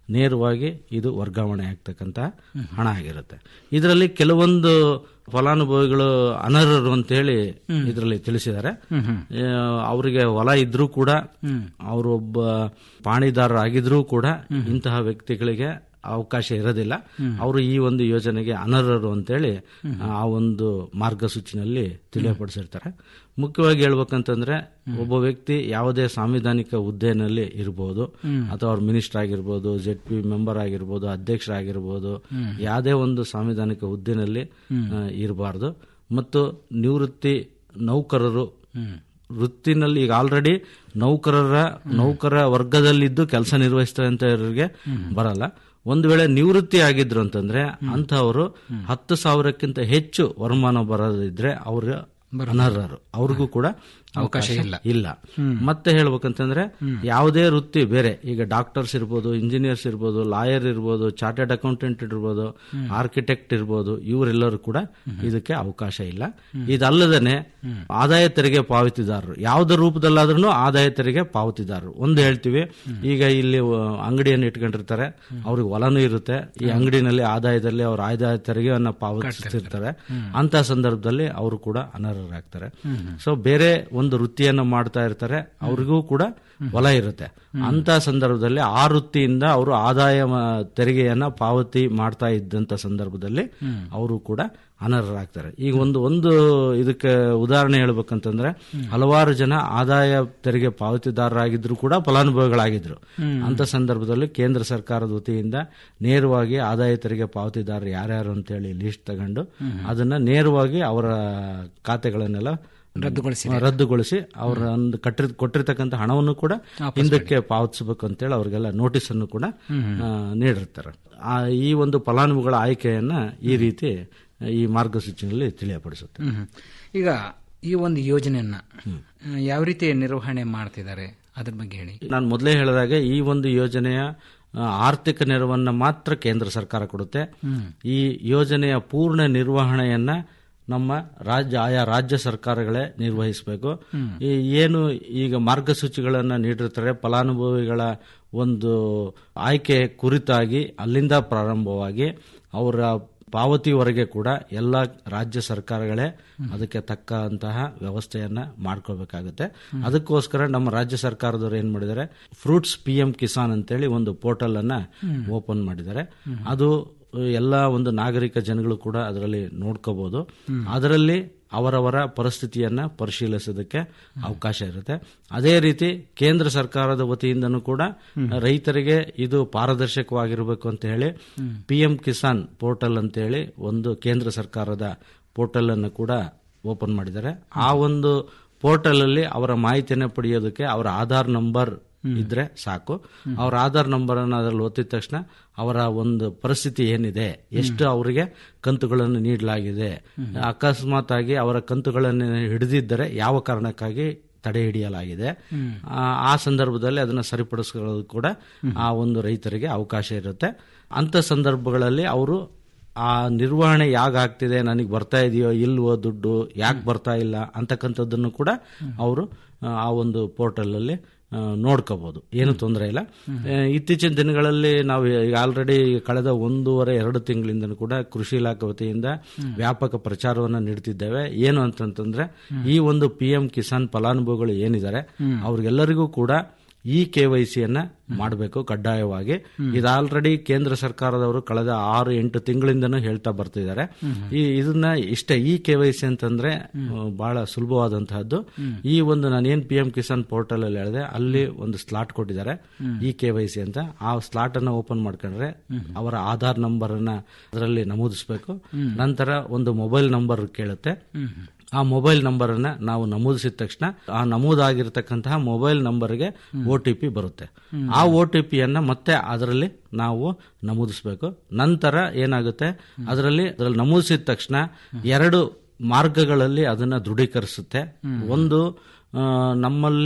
ನೇರವಾಗಿ ಇದು ವರ್ಗಾವಣೆ ಆಗ್ತಕ್ಕಂಥ ಹಣ ಆಗಿರುತ್ತೆ ಇದರಲ್ಲಿ ಕೆಲವೊಂದು ಫಲಾನುಭವಿಗಳು ಅನರ್ಹರು ಅಂತೇಳಿ ಇದರಲ್ಲಿ ತಿಳಿಸಿದ್ದಾರೆ ಆ, ಅವರಿಗೆ ಹೊಲ ಇದ್ರೂ ಕೂಡ ಅವರೊಬ್ಬ ಪಾಣಿದಾರರು ಆಗಿದ್ರೂ ಕೂಡ ಇಂತಹ ವ್ಯಕ್ತಿಗಳಿಗೆ ಅವಕಾಶ ಇರೋದಿಲ್ಲ ಅವರು ಈ ಒಂದು ಯೋಜನೆಗೆ ಅನರ್ಹರು ಅಂತೇಳಿ ಆ ಒಂದು ಮಾರ್ಗಸೂಚಿನಲ್ಲಿ ತಿಳಿಯಪಡಿಸಿರ್ತಾರೆ ಮುಖ್ಯವಾಗಿ ಹೇಳ್ಬೇಕಂತಂದ್ರೆ ಒಬ್ಬ ವ್ಯಕ್ತಿ ಯಾವುದೇ ಸಾಂವಿಧಾನಿಕ ಹುದ್ದೆನಲ್ಲಿ ಇರಬಹುದು ಅಥವಾ ಅವ್ರ ಮಿನಿಸ್ಟರ್ ಆಗಿರ್ಬೋದು ಜೆಡ್ ಪಿ ಮೆಂಬರ್ ಆಗಿರ್ಬೋದು ಅಧ್ಯಕ್ಷರಾಗಿರ್ಬೋದು ಯಾವುದೇ ಒಂದು ಸಾಂವಿಧಾನಿಕ ಹುದ್ದೆನಲ್ಲಿ ಇರಬಾರ್ದು ಮತ್ತು ನಿವೃತ್ತಿ ನೌಕರರು ವೃತ್ತಿನಲ್ಲಿ ಈಗ ಆಲ್ರೆಡಿ ನೌಕರರ ನೌಕರ ವರ್ಗದಲ್ಲಿದ್ದು ಕೆಲಸ ನಿರ್ವಹಿಸ್ತಂತವರಿಗೆ ಬರಲ್ಲ ಒಂದು ವೇಳೆ ನಿವೃತ್ತಿ ಆಗಿದ್ರು ಅಂತಂದ್ರೆ ಅಂತಹವರು ಹತ್ತು ಸಾವಿರಕ್ಕಿಂತ ಹೆಚ್ಚು ವರಮಾನ ಬರೋದಿದ್ರೆ ಅವರು ಅನರ್ಹರು ಅವ್ರಿಗೂ ಕೂಡ ಅವಕಾಶ ಇಲ್ಲ ಇಲ್ಲ ಮತ್ತೆ ಹೇಳ್ಬೇಕಂತಂದ್ರೆ ಯಾವುದೇ ವೃತ್ತಿ ಬೇರೆ ಈಗ ಡಾಕ್ಟರ್ಸ್ ಇರ್ಬೋದು ಇಂಜಿನಿಯರ್ಸ್ ಇರ್ಬೋದು ಲಾಯರ್ ಇರ್ಬೋದು ಚಾರ್ಟೆಡ್ ಅಕೌಂಟೆಂಟ್ ಇರ್ಬೋದು ಆರ್ಕಿಟೆಕ್ಟ್ ಇರ್ಬೋದು ಇವರೆಲ್ಲರೂ ಕೂಡ ಇದಕ್ಕೆ ಅವಕಾಶ ಇಲ್ಲ ಇದಲ್ಲದೇನೆ ಆದಾಯ ತೆರಿಗೆ ಪಾವತಿದಾರರು ಯಾವುದೇ ರೂಪದಲ್ಲಾದ್ರೂ ಆದಾಯ ತೆರಿಗೆ ಪಾವತಿದಾರರು ಒಂದು ಹೇಳ್ತೀವಿ ಈಗ ಇಲ್ಲಿ ಆ, ಅಂಗಡಿಯನ್ನು ಇಟ್ಕೊಂಡಿರ್ತಾರೆ ಅವ್ರಿಗೆ ಹೊಲನೂ ಇರುತ್ತೆ ಈ ಅಂಗಡಿನಲ್ಲಿ ಆದಾಯದಲ್ಲಿ ಅವ್ರ ಆದಾಯ ತೆರಿಗೆಯನ್ನ ಪಾವತಿಸ್ತಿರ್ತಾರೆ ಅಂತ ಸಂದರ್ಭದಲ್ಲಿ ಅವರು ಕೂಡ ಅನರ್ಹರಾಗ್ತಾರೆ ಸೊ ಬೇರೆ ಒಂದು ವೃತ್ತಿಯನ್ನ ಮಾಡ್ತಾ ಇರ್ತಾರೆ ಅವ್ರಿಗೂ ಕೂಡ ಹೊಲ ಇರುತ್ತೆ ಅಂತ ಸಂದರ್ಭದಲ್ಲಿ ಆ ವೃತ್ತಿಯಿಂದ ಅವರು ಆದಾಯ ಮ- ತೆರಿಗೆಯನ್ನ ಪಾವತಿ ಮಾಡ್ತಾ ಇದ್ದಂತ ಸಂದರ್ಭದಲ್ಲಿ ಅವರು ಕೂಡ ಅನರ್ಹರಾಗ್ತಾರೆ ಈಗ ಒಂದು ಒಂದು ಇದಕ್ಕೆ ಉದಾಹರಣೆ ಹೇಳ್ಬೇಕಂತಂದ್ರೆ ಹಲವಾರು ಜನ ಆದಾಯ ತೆರಿಗೆ ಪಾವತಿದಾರರಾಗಿದ್ರು ಕೂಡ ಫಲಾನುಭವಿಗಳಾಗಿದ್ರು ಅಂತ ಸಂದರ್ಭದಲ್ಲಿ ಕೇಂದ್ರ ಸರ್ಕಾರದ ವತಿಯಿಂದ ನೇರವಾಗಿ ಆದಾಯ ತೆರಿಗೆ ಪಾವತಿದಾರರು ಯಾರ್ಯಾರು ಅಂತೇಳಿ ಲಿಸ್ಟ್ ತಗೊಂಡು ಅದನ್ನ ನೇರವಾಗಿ ಅವರ ಖಾತೆಗಳನ್ನೆಲ್ಲ ರದ್ದುಗೊಳಿಸಿ ರದ್ದುಗೊಳಿಸಿ ಅವರ ಒಂದು ಕಟ್ಟಿರ್ ಕೊಟ್ಟಿರ್ತಕ್ಕಂಥ ಹಣವನ್ನು ಕೂಡ ಹಿಂದಕ್ಕೆ ಪಾವತಿಸಬೇಕು ಅಂತೇಳಿ ಅವ್ರಿಗೆಲ್ಲ ನೋಟಿಸ್ ಅನ್ನು ಕೂಡ ಆ, ನೀಡಿರ್ತಾರೆ ಆ ಈ ಒಂದು ಫಲಾನುಭವಿಗಳ ಆಯ್ಕೆಯನ್ನ ಈ ರೀತಿ ಈ ಮಾರ್ಗಸೂಚಿನಲ್ಲಿ ತಿಳಿಯಪಡಿಸುತ್ತೆ ಹ್ಮ್. ಈಗ ಈ ಒಂದು ಯೋಜನೆಯನ್ನ ಆ, ಯಾವ ರೀತಿ ನಿರ್ವಹಣೆ ಮಾಡ್ತಿದ್ದಾರೆ ಅದ್ರ ಬಗ್ಗೆ ಹೇಳಿ ನಾನು ಮೊದಲೇ ಹೇಳಿದಾಗೆ ಈ ಒಂದು ಯೋಜನೆಯ ಆ, ಆರ್ಥಿಕ ನೆರವನ್ನ ಮಾತ್ರ ಕೇಂದ್ರ ಸರ್ಕಾರ ಕೊಡುತ್ತೆ ಈ ಯೋಜನೆಯ ಪೂರ್ಣ ನಿರ್ವಹಣೆಯನ್ನ ನಮ್ಮ ರಾಜ್ಯ ಆಯಾ ರಾಜ್ಯ ಸರ್ಕಾರಗಳೇ ನಿರ್ವಹಿಸಬೇಕು ಈ ಏನು ಈಗ ಮಾರ್ಗಸೂಚಿಗಳನ್ನ ನೀಡಿರ್ತಾರೆ ಫಲಾನುಭವಿಗಳ ಒಂದು ಆಯ್ಕೆ ಕುರಿತಾಗಿ ಅಲ್ಲಿಂದ ಪ್ರಾರಂಭವಾಗಿ ಅವರ ಪಾವತಿವರೆಗೆ ಕೂಡ ಎಲ್ಲ ರಾಜ್ಯ ಸರ್ಕಾರಗಳೇ ಅದಕ್ಕೆ ತಕ್ಕಂತಹ ವ್ಯವಸ್ಥೆಯನ್ನ ಮಾಡ್ಕೋಬೇಕಾಗುತ್ತೆ ಅದಕ್ಕೋಸ್ಕರ ನಮ್ಮ ರಾಜ್ಯ ಸರ್ಕಾರದವರು ಏನ್ ಮಾಡಿದ್ದಾರೆ ಫ್ರೂಟ್ಸ್ ಪಿ ಎಂ ಕಿಸಾನ್ ಅಂತೇಳಿ ಒಂದು ಪೋರ್ಟಲ್ ಅನ್ನ ಓಪನ್ ಮಾಡಿದ್ದಾರೆ ಅದು ಎಲ್ಲ ಒಂದು ನಾಗರಿಕ ಜನಗಳು ಕೂಡ ಅದರಲ್ಲಿ ನೋಡ್ಕೋಬಹುದು ಅದರಲ್ಲಿ ಅವರವರ ಪರಿಸ್ಥಿತಿಯನ್ನ ಪರಿಶೀಲಿಸೋದಕ್ಕೆ ಅವಕಾಶ ಇರುತ್ತೆ ಅದೇ ರೀತಿ ಕೇಂದ್ರ ಸರ್ಕಾರದ ವತಿಯಿಂದನೂ ಕೂಡ ರೈತರಿಗೆ ಇದು ಪಾರದರ್ಶಕವಾಗಿರಬೇಕು ಅಂತ ಹೇಳಿ ಪಿ ಎಂ ಕಿಸಾನ್ ಪೋರ್ಟಲ್ ಅಂತ ಹೇಳಿ ಒಂದು ಕೇಂದ್ರ ಸರ್ಕಾರದ ಪೋರ್ಟಲ್ ಅನ್ನು ಕೂಡ ಓಪನ್ ಮಾಡಿದ್ದಾರೆ ಆ ಒಂದು ಪೋರ್ಟಲ್ ಅಲ್ಲಿ ಅವರ ಮಾಹಿತಿಯನ್ನು ಪಡೆಯೋದಕ್ಕೆ ಅವರ ಆಧಾರ್ ನಂಬರ್ ಇದ್ರೆ ಸಾಕು ಅವರ ಆಧಾರ್ ನಂಬರ್ ಅನ್ನು ಅದರಲ್ಲಿ ಒತ್ತಿದ ತಕ್ಷಣ ಅವರ ಒಂದು ಪರಿಸ್ಥಿತಿ ಏನಿದೆ ಎಷ್ಟು ಅವರಿಗೆ ಕಂತುಗಳನ್ನು ನೀಡಲಾಗಿದೆ ಅಕಸ್ಮಾತ್ ಆಗಿ ಅವರ ಕಂತುಗಳನ್ನು ಹಿಡಿದಿದ್ದರೆ ಯಾವ ಕಾರಣಕ್ಕಾಗಿ ತಡೆ ಹಿಡಿಯಲಾಗಿದೆ ಆ- ಆ ಸಂದರ್ಭದಲ್ಲಿ ಅದನ್ನ ಸರಿಪಡಿಸ್ಕೊಳ್ಳೋದು ಕೂಡ ಆ ಒಂದು ರೈತರಿಗೆ ಅವಕಾಶ ಇರುತ್ತೆ ಅಂತ ಸಂದರ್ಭಗಳಲ್ಲಿ ಅವರು ಆ ನಿರ್ವಹಣೆ ಯಾಕೆ ಆಗ್ತಿದೆ ನನಗೆ ಬರ್ತಾ ಇದೆಯೋ ಇಲ್ವೋ ದುಡ್ಡು ಯಾಕೆ ಬರ್ತಾ ಇಲ್ಲ ಅಂತಕ್ಕಂಥದ್ದನ್ನು ಕೂಡ ಅವರು ಆ ಒಂದು ಪೋರ್ಟಲ್ ಅಲ್ಲಿ ಆ, ನೋಡ್ಕೋಬಹುದು ಏನು ತೊಂದರೆ ಇಲ್ಲ ಆ, ಇತ್ತೀಚಿನ ದಿನಗಳಲ್ಲಿ ನಾವು ಈಗ ಆಲ್ರೆಡಿ ಕಳೆದ ಒಂದೂವರೆ ಎರಡು ತಿಂಗಳಿಂದ ಕೂಡ ಕೃಷಿ ಇಲಾಖೆ ವತಿಯಿಂದ ವ್ಯಾಪಕ ಪ್ರಚಾರವನ್ನು ನೀಡ್ತಿದ್ದೇವೆ ಏನು ಅಂತಂತಂದ್ರೆ ಈ ಒಂದು ಪಿ ಎಂ ಕಿಸಾನ್ ಫಲಾನುಭವಿಗಳು ಏನಿದ್ದಾರೆ ಅವ್ರಿಗೆಲ್ಲರಿಗೂ ಕೂಡ ಈ ಕೆ ವೈ ಸಿಯನ್ನ ಮಾಡಬೇಕು ಕಡ್ಡಾಯವಾಗಿ ಇದು ಆಲ್ರೆಡಿ ಕೇಂದ್ರ ಸರ್ಕಾರದವರು ಕಳೆದ ಆರು ಎಂಟು ತಿಂಗಳಿಂದನೂ ಹೇಳ್ತಾ ಬರ್ತಿದ್ದಾರೆ ಈ ಇದನ್ನ ಇಷ್ಟೇ ಈ ಕೆ ವೈ ಸಿ ಅಂತಂದ್ರೆ ಆ, ಬಹಳ ಸುಲಭವಾದಂತಹದ್ದು ಈ ಒಂದು ನಾನು ಏನ್ ಪಿ ಎಂ ಕಿಸಾನ್ ಪೋರ್ಟಲ್ ಅಲ್ಲಿ ಹೇಳಿದೆ ಅಲ್ಲಿ ಒಂದು ಸ್ಲಾಟ್ ಕೊಟ್ಟಿದ್ದಾರೆ ಈ ಕೆ ವೈ ಸಿ ಅಂತ ಆ ಸ್ಲಾಟ್ ಅನ್ನ ಓಪನ್ ಮಾಡ್ಕೊಂಡ್ರೆ ಅವರ ಆಧಾರ್ ನಂಬರ್ ಅನ್ನ ಅದರಲ್ಲಿ ನಮೂದಿಸಬೇಕು ನಂತರ ಒಂದು ಮೊಬೈಲ್ ನಂಬರ್ ಕೇಳುತ್ತೆ ಆ ಮೊಬೈಲ್ ನಂಬರ್ ಅನ್ನ ನಾವು ನಮೂದಿಸಿದ ತಕ್ಷಣ ಆ ನಮೂದಾಗಿರ್ತಕ್ಕಂತಹ ಮೊಬೈಲ್ ನಂಬರ್ಗೆ ಒ ಟಿ ಪಿ ಬರುತ್ತೆ ಆ ಒ ಟಿ ಪಿಯನ್ನ ಮತ್ತೆ ಅದರಲ್ಲಿ ನಾವು ನಮೂದಿಸಬೇಕು ನಂತರ ಏನಾಗುತ್ತೆ ಅದರಲ್ಲಿ ಅದರಲ್ಲಿ ನಮೂದಿಸಿದ ತಕ್ಷಣ ಎರಡು ಮಾರ್ಗಗಳಲ್ಲಿ ಅದನ್ನ ದೃಢೀಕರಿಸುತ್ತೆ ಒಂದು ಆ, ನಮ್ಮಲ್ಲಿ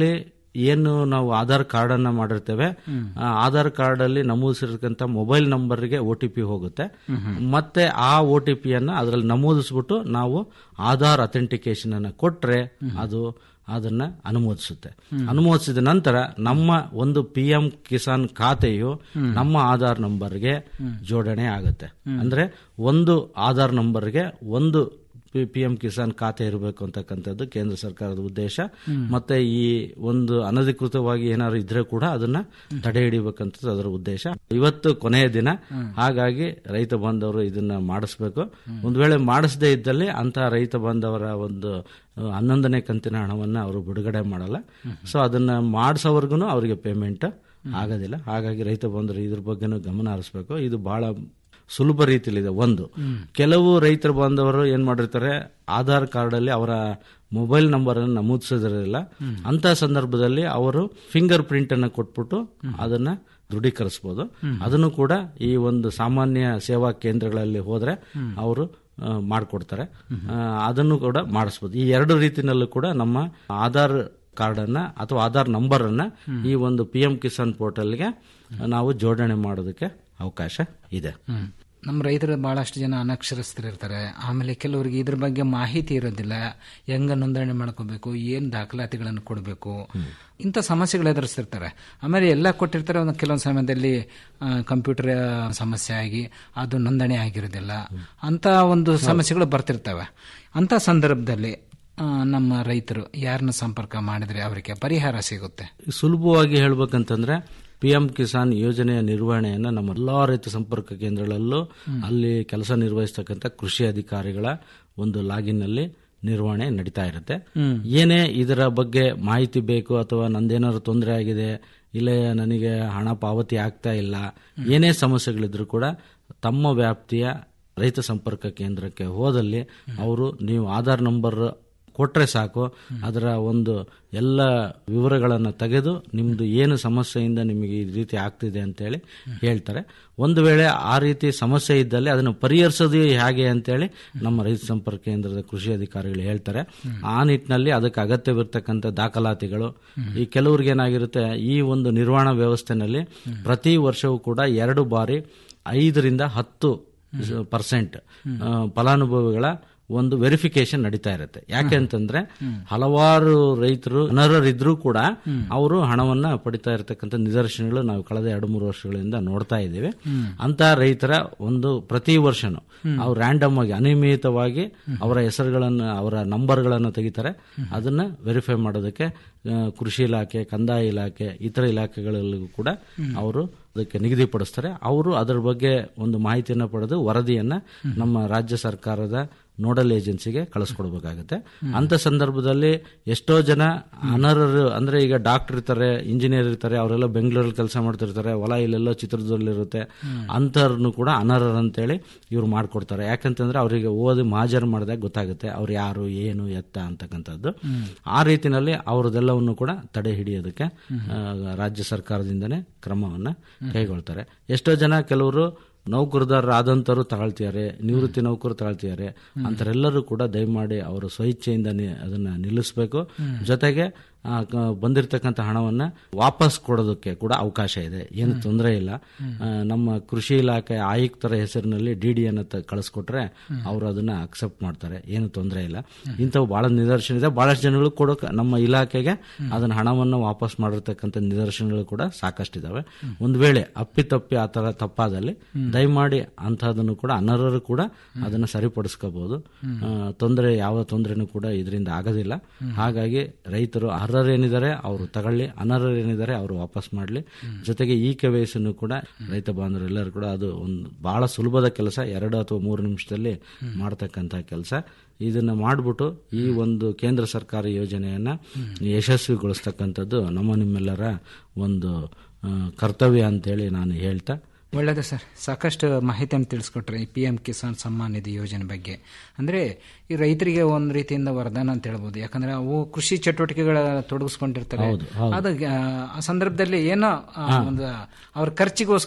ಏನು ನಾವು ಆಧಾರ್ ಕಾರ್ಡ್ ಅನ್ನ ಮಾಡಿರ್ತೇವೆ ಆ ಆಧಾರ್ ಕಾರ್ಡ್ ಅಲ್ಲಿ ನಮೂದಿಸಿರ್ತಕ್ಕಂಥ ಮೊಬೈಲ್ ನಂಬರ್ಗೆ ಒ ಟಿ ಪಿ ಹೋಗುತ್ತೆ ಮತ್ತೆ ಆ ಒ ಟಿ ಪಿಯನ್ನ ಅದರಲ್ಲಿ ನಮೂದಿಸ್ಬಿಟ್ಟು ನಾವು ಆಧಾರ್ ಅಥೆಂಟಿಕೇಶನ್ ಅನ್ನ ಕೊಟ್ರೆ ಅದು ಅದನ್ನ ಅನುಮೋದಿಸುತ್ತೆ ಅನುಮೋದಿಸಿದ ನಂತರ ನಮ್ಮ ಒಂದು ಪಿ ಎಂ ಕಿಸಾನ್ ಖಾತೆಯು ನಮ್ಮ ಆಧಾರ್ ನಂಬರ್ಗೆ ಜೋಡಣೆ ಆಗುತ್ತೆ ಅಂದ್ರೆ ಒಂದು ಆಧಾರ್ ನಂಬರ್ಗೆ ಒಂದು ಪಿ ಎಂ ಕಿಸಾನ್ ಖಾತೆ ಇರಬೇಕು ಅಂತಕ್ಕಂಥದ್ದು ಕೇಂದ್ರ ಸರ್ಕಾರದ ಉದ್ದೇಶ ಮತ್ತೆ ಈ ಒಂದು ಅನಧಿಕೃತವಾಗಿ ಏನಾದ್ರು ಇದ್ರೆ ಕೂಡ ಅದನ್ನ ತಡೆ ಹಿಡಿಬೇಕಂತ ಅದರ ಉದ್ದೇಶ ಇವತ್ತು ಕೊನೆಯ ದಿನ ಹಾಗಾಗಿ ರೈತ ಬಾಂಧವರು ಇದನ್ನ ಮಾಡಿಸ್ಬೇಕು ಒಂದ್ ವೇಳೆ ಮಾಡಿಸದೇ ಇದ್ದಲ್ಲಿ ಅಂತ ರೈತ ಬಾಂಧವರ ಒಂದು ಅಹ್, ಹನ್ನೊಂದನೇ ಕಂತಿನ ಹಣವನ್ನ ಅವರು ಬಿಡುಗಡೆ ಮಾಡಲ್ಲ ಸೊ ಅದನ್ನ ಮಾಡಿಸೋವರೆಗೂ ಅವರಿಗೆ ಪೇಮೆಂಟ್ ಆಗೋದಿಲ್ಲ ಹಾಗಾಗಿ ರೈತ ಬಾಂಧವರು ಇದ್ರ ಬಗ್ಗೆನೂ ಗಮನ ಹರಿಸ್ಬೇಕು ಇದು ಬಹಳ ಸುಲಭ ರೀತಿಯಲ್ಲಿದೆ ಒಂದು ಕೆಲವು ರೈತರ ಬಾಂಧವರು ಏನ್ ಮಾಡಿರ್ತಾರೆ ಆಧಾರ್ ಕಾರ್ಡ್ ಅಲ್ಲಿ ಅವರ ಮೊಬೈಲ್ ನಂಬರ್ ಅನ್ನು ನಮೂದಿಸೋದಿರಲಿಲ್ಲ ಅಂತ ಸಂದರ್ಭದಲ್ಲಿ ಅವರು ಫಿಂಗರ್ ಪ್ರಿಂಟ್ ಅನ್ನು ಕೊಟ್ಬಿಟ್ಟು ಅದನ್ನ ದೃಢೀಕರಿಸಬಹುದು ಅದನ್ನು ಕೂಡ ಈ ಒಂದು ಸಾಮಾನ್ಯ ಸೇವಾ ಕೇಂದ್ರಗಳಲ್ಲಿ ಹೋದ್ರೆ ಅವರು ಆ, ಮಾಡ್ಕೊಡ್ತಾರೆ ಆ, ಅದನ್ನು ಕೂಡ ಮಾಡಿಸ್ಬೋದು ಈ ಎರಡು ರೀತಿನಲ್ಲೂ ಕೂಡ ನಮ್ಮ ಆಧಾರ್ ಕಾರ್ಡ್ ಅನ್ನ ಅಥವಾ ಆಧಾರ್ ನಂಬರ್ ಅನ್ನ ಈ ಒಂದು ಪಿ ಎಂ ಕಿಸಾನ್ ಪೋರ್ಟಲ್ಗೆ ನಾವು ಜೋಡಣೆ ಮಾಡೋದಕ್ಕೆ ಅವಕಾಶ ಇದೆ ನಮ್ಮ ರೈತರು ಬಹಳಷ್ಟು ಜನ ಅನಕ್ಷರಸ್ಥರಿರ್ತಾರೆ ಆಮೇಲೆ ಕೆಲವರಿಗೆ ಇದ್ರ ಬಗ್ಗೆ ಮಾಹಿತಿ ಇರೋದಿಲ್ಲ ಹೆಂಗ ನೋಂದಣಿ ಮಾಡ್ಕೋಬೇಕು ಏನ್ ದಾಖಲಾತಿಗಳನ್ನು ಕೊಡಬೇಕು ಇಂಥ ಸಮಸ್ಯೆಗಳು ಎದುರಿಸ್ತಿರ್ತಾರೆ ಆಮೇಲೆ ಎಲ್ಲ ಕೊಟ್ಟಿರ್ತಾರೆ ಒಂದು ಕೆಲವೊಂದು ಸಮಯದಲ್ಲಿ ಕಂಪ್ಯೂಟರ್ ಸಮಸ್ಯೆ ಆಗಿ ಅದು ನೋಂದಣಿ ಆಗಿರೋದಿಲ್ಲ ಅಂತ ಒಂದು ಸಮಸ್ಯೆಗಳು ಬರ್ತಿರ್ತವೆ ಅಂತ ಸಂದರ್ಭದಲ್ಲಿ ಆ, ನಮ್ಮ ರೈತರು ಯಾರನ್ನ ಸಂಪರ್ಕ ಮಾಡಿದ್ರೆ ಅವರಿಗೆ ಪರಿಹಾರ ಸಿಗುತ್ತೆ ಸುಲಭವಾಗಿ ಹೇಳ್ಬೇಕಂತಂದ್ರೆ ಪಿ ಎಂ ಕಿಸಾನ್ ಯೋಜನೆಯ ನಿರ್ವಹಣೆಯನ್ನ ನಮ್ಮ ಎಲ್ಲಾ ರೈತ ಸಂಪರ್ಕ ಕೇಂದ್ರಗಳಲ್ಲೂ ಅಲ್ಲಿ ಕೆಲಸ ನಿರ್ವಹಿಸ್ತಕ್ಕಂಥ ಕೃಷಿ ಅಧಿಕಾರಿಗಳ ಒಂದು ಲಾಗಿನ್ ನಲ್ಲಿ ನಿರ್ವಹಣೆ ನಡೀತಾ ಇರುತ್ತೆ ಏನೇ ಇದರ ಬಗ್ಗೆ ಮಾಹಿತಿ ಬೇಕು ಅಥವಾ ನಂದೇನಾದ್ರು ತೊಂದರೆ ಆಗಿದೆ ಇಲ್ಲ ನನಗೆ ಹಣ ಪಾವತಿ ಆಗ್ತಾ ಇಲ್ಲ ಏನೇ ಸಮಸ್ಯೆಗಳಿದ್ರು ಕೂಡ ತಮ್ಮ ವ್ಯಾಪ್ತಿಯ ರೈತ ಸಂಪರ್ಕ ಕೇಂದ್ರಕ್ಕೆ ಹೋದಲ್ಲಿ ಅವರು ನೀವು ಆಧಾರ್ ನಂಬರ್ ಕೊಟ್ರೆ ಸಾಕು ಅದರ ಒಂದು ಎಲ್ಲ ವಿವರಗಳನ್ನು ತೆಗೆದು ನಿಮ್ದು ಏನು ಸಮಸ್ಯೆಯಿಂದ ನಿಮಗೆ ಈ ರೀತಿ ಆಗ್ತಿದೆ ಅಂತೇಳಿ ಹೇಳ್ತಾರೆ ಒಂದು ವೇಳೆ ಆ ರೀತಿ ಸಮಸ್ಯೆ ಇದ್ದಲ್ಲಿ ಅದನ್ನು ಪರಿಹರಿಸೋದು ಹೇಗೆ ಅಂತೇಳಿ ನಮ್ಮ ರೈತ ಸಂಪರ್ಕ ಕೇಂದ್ರದ ಕೃಷಿ ಅಧಿಕಾರಿಗಳು ಹೇಳ್ತಾರೆ ಆ ನಿಟ್ಟಿನಲ್ಲಿ ಅದಕ್ಕೆ ಅಗತ್ಯವಿರ್ತಕ್ಕಂಥ ದಾಖಲಾತಿಗಳು ಈ ಕೆಲವ್ರಿಗೆ ಏನಾಗಿರುತ್ತೆ ಈ ಒಂದು ನಿರ್ವಹಣಾ ವ್ಯವಸ್ಥೆನಲ್ಲಿ ಪ್ರತಿ ವರ್ಷವೂ ಕೂಡ ಎರಡು ಬಾರಿ ಐದರಿಂದ ಹತ್ತು ಪರ್ಸೆಂಟ್ ಫಲಾನುಭವಿಗಳ ಒಂದು ವೆರಿಫಿಕೇಶನ್ ನಡೀತಾ ಇರುತ್ತೆ ಯಾಕೆ ಅಂತಂದ್ರೆ ಹಲವಾರು ರೈತರು ಅನರ್ಹರಿದ್ರೂ ಕೂಡ ಅವರು ಹಣವನ್ನ ಪಡಿತಾ ಇರತಕ್ಕಂಥ ನಿದರ್ಶನಗಳು ನಾವು ಕಳೆದ ಎರಡು ಮೂರು ವರ್ಷಗಳಿಂದ ನೋಡ್ತಾ ಇದ್ದೀವಿ ಅಂತ ರೈತರ ಒಂದು ಪ್ರತಿ ವರ್ಷನೂ ಅವ್ರು ರ್ಯಾಂಡಮ್ ಆಗಿ ಅನಿಯಮಿತವಾಗಿ ಅವರ ಹೆಸರುಗಳನ್ನ ಅವರ ನಂಬರ್ಗಳನ್ನು ತೆಗಿತಾರೆ ಅದನ್ನ ವೆರಿಫೈ ಮಾಡೋದಕ್ಕೆ ಆ, ಕೃಷಿ ಇಲಾಖೆ ಕಂದಾಯ ಇಲಾಖೆ ಇತರ ಇಲಾಖೆಗಳಲ್ಲೂ ಕೂಡ ಅವರು ಅದಕ್ಕೆ ನಿಗದಿಪಡಿಸ್ತಾರೆ ಅವರು ಅದರ ಬಗ್ಗೆ ಒಂದು ಮಾಹಿತಿಯನ್ನು ಪಡೆದು ವರದಿಯನ್ನ ನಮ್ಮ ರಾಜ್ಯ ಸರ್ಕಾರದ ನೋಡಲ್ ಏಜೆನ್ಸಿಗೆ ಕಳಿಸ್ಕೊಡ್ಬೇಕಾಗುತ್ತೆ ಅಂತ ಸಂದರ್ಭದಲ್ಲಿ ಎಷ್ಟೋ ಜನ ಅನರ್ಹರು ಅಂದ್ರೆ ಈಗ ಡಾಕ್ಟರ್ ಇರ್ತಾರೆ ಇಂಜಿನಿಯರ್ ಇರ್ತಾರೆ ಅವರೆಲ್ಲ ಬೆಂಗಳೂರಲ್ಲಿ ಕೆಲಸ ಮಾಡ್ತಿರ್ತಾರೆ ಹೊಲ ಇಲ್ಲೆಲ್ಲೋ ಚಿತ್ರದುರ್ಗದಲ್ಲಿರುತ್ತೆ ಅಂತರ್ನು ಕೂಡ ಅನರ್ಹರು ಅಂತೇಳಿ ಇವ್ರು ಮಾಡ್ಕೊಡ್ತಾರೆ ಯಾಕಂತಂದ್ರೆ ಅವರಿಗೆ ಓದಿ ಮಾಜರ್ ಮಾಡಿದಾಗ ಗೊತ್ತಾಗುತ್ತೆ ಅವ್ರು ಯಾರು ಏನು ಎತ್ತ ಅಂತಕ್ಕಂಥದ್ದು ಆ ರೀತಿನಲ್ಲಿ ಅವ್ರದ್ದೆಲ್ಲವನ್ನು ಕೂಡ ತಡೆ ಹಿಡಿಯೋದಕ್ಕೆ ಆ, ರಾಜ್ಯ ಸರ್ಕಾರದಿಂದನೇ ಕ್ರಮವನ್ನ ಕೈಗೊಳ್ತಾರೆ ಎಷ್ಟೋ ಜನ ಕೆಲವರು ನೌಕರದಾರರಾದಂಥವ್ರು ತಗೊಳ್ತಿದ್ದಾರೆ ನಿವೃತ್ತಿ ನೌಕರು ತಗೊಳ್ತಿದ್ದಾರೆ ಅಂತರೆಲ್ಲರೂ ಕೂಡ ದಯಮಾಡಿ ಅವರು ಸ್ವಇಚ್ಛೆಯಿಂದ ನಿ- ಅದನ್ನ ನಿಲ್ಲಿಸಬೇಕು ಜೊತೆಗೆ ಆ, ಕ- ಬಂದಿರತಕ್ಕಂಥ ಹಣವನ್ನ ವಾಪಸ್ ಕೊಡೋದಕ್ಕೆ ಕೂಡ ಅವಕಾಶ ಇದೆ ಏನು ತೊಂದರೆ ಇಲ್ಲ ಆ, ನಮ್ಮ ಕೃಷಿ ಇಲಾಖೆ ಆಯುಕ್ತರ ಹೆಸರಿನಲ್ಲಿ ಡಿ ಡಿ ಅನ್ನ ತ- ಕಳಿಸ್ಕೊಟ್ರೆ ಅವರು ಅದನ್ನ ಅಕ್ಸೆಪ್ಟ್ ಮಾಡ್ತಾರೆ ಏನು ತೊಂದರೆ ಇಲ್ಲ ಇಂಥವು ಬಹಳ ನಿದರ್ಶನ ಇದೆ ಬಹಳಷ್ಟು ಜನಗಳು ಕೂಡ ನಮ್ಮ ಇಲಾಖೆಗೆ ಅದನ್ನ ಹಣವನ್ನು ವಾಪಸ್ ಮಾಡಿರ್ತಕ್ಕಂಥ ನಿದರ್ಶನಗಳು ಕೂಡ ಸಾಕಷ್ಟಿದಾವೆ ಒಂದ್ ವೇಳೆ ಅಪ್ಪಿತಪ್ಪಿ ಆ ತರ ತಪ್ಪಾದಲ್ಲಿ ದಯಮಾಡಿ ಅಂತಹದನ್ನು ಕೂಡ ಅನರ್ಹರು ಕೂಡ ಅದನ್ನ ಸರಿಪಡಿಸ್ಕೋಬಹುದು ತೊಂದರೆ ಯಾವ ತೊಂದರೆನೂ ಕೂಡ ಇದರಿಂದ ಆಗೋದಿಲ್ಲ ಹಾಗಾಗಿ ರೈತರು ಅರ್ಹರೇನಿದ್ದಾರೆ ಅವರು ತಗೊಳ್ಳಿ ಅನರ್ಹರೇನಿದ್ದಾರೆ ಅವರು ವಾಪಸ್ ಮಾಡಲಿ ಜೊತೆಗೆ ಈ ಕೆ ವಯಸ್ಸನ್ನು ಕೂಡ ರೈತ ಬಾಂಧವರು ಎಲ್ಲರೂ ಕೂಡ ಅದು ಒಂದು ಬಹಳ ಸುಲಭದ ಕೆಲಸ ಎರಡು ಅಥವಾ ಮೂರು ನಿಮಿಷದಲ್ಲಿ ಮಾಡತಕ್ಕಂಥ ಕೆಲಸ ಇದನ್ನ ಮಾಡಿಬಿಟ್ಟು ಈ ಒಂದು ಕೇಂದ್ರ ಸರ್ಕಾರ ಯೋಜನೆಯನ್ನ ಯಶಸ್ವಿಗೊಳಿಸ್ತಕ್ಕಂಥದ್ದು ನಮ್ಮ ನಿಮ್ಮೆಲ್ಲರ ಒಂದು ಆ, ಕರ್ತವ್ಯ ಅಂತೇಳಿ ನಾನು ಹೇಳ್ತಾ ಒಳ್ಳೆಯದು ಸರ್ ಸಾಕಷ್ಟು ಮಾಹಿತಿಯನ್ನು ತಿಳಿಸ್ಕೊಟ್ರೆ ಈ ಪಿ ಎಂ ಕಿಸಾನ್ ಸಮ್ಮಾನ್ ನಿಧಿ ಯೋಜನೆ ಬಗ್ಗೆ ಅಂದ್ರೆ ಈ ರೈತರಿಗೆ ಒಂದು ರೀತಿಯಿಂದ ವರದಾನ ಅಂತ ಹೇಳ್ಬೋದು ಯಾಕಂದ್ರೆ ಅವು ಕೃಷಿ ಚಟುವಟಿಕೆಗಳ ತೊಡಗಿಸ್ಕೊಂಡಿರ್ತಾರೆ ಹೌದು, ಹೌದು. ಅದು ಆ, ಆ ಸಂದರ್ಭದಲ್ಲಿ ಏನೋ ಆ, ಒಂದು ಅವ್ರ ಖರ್ಚಿಗೋಸ್ಕರ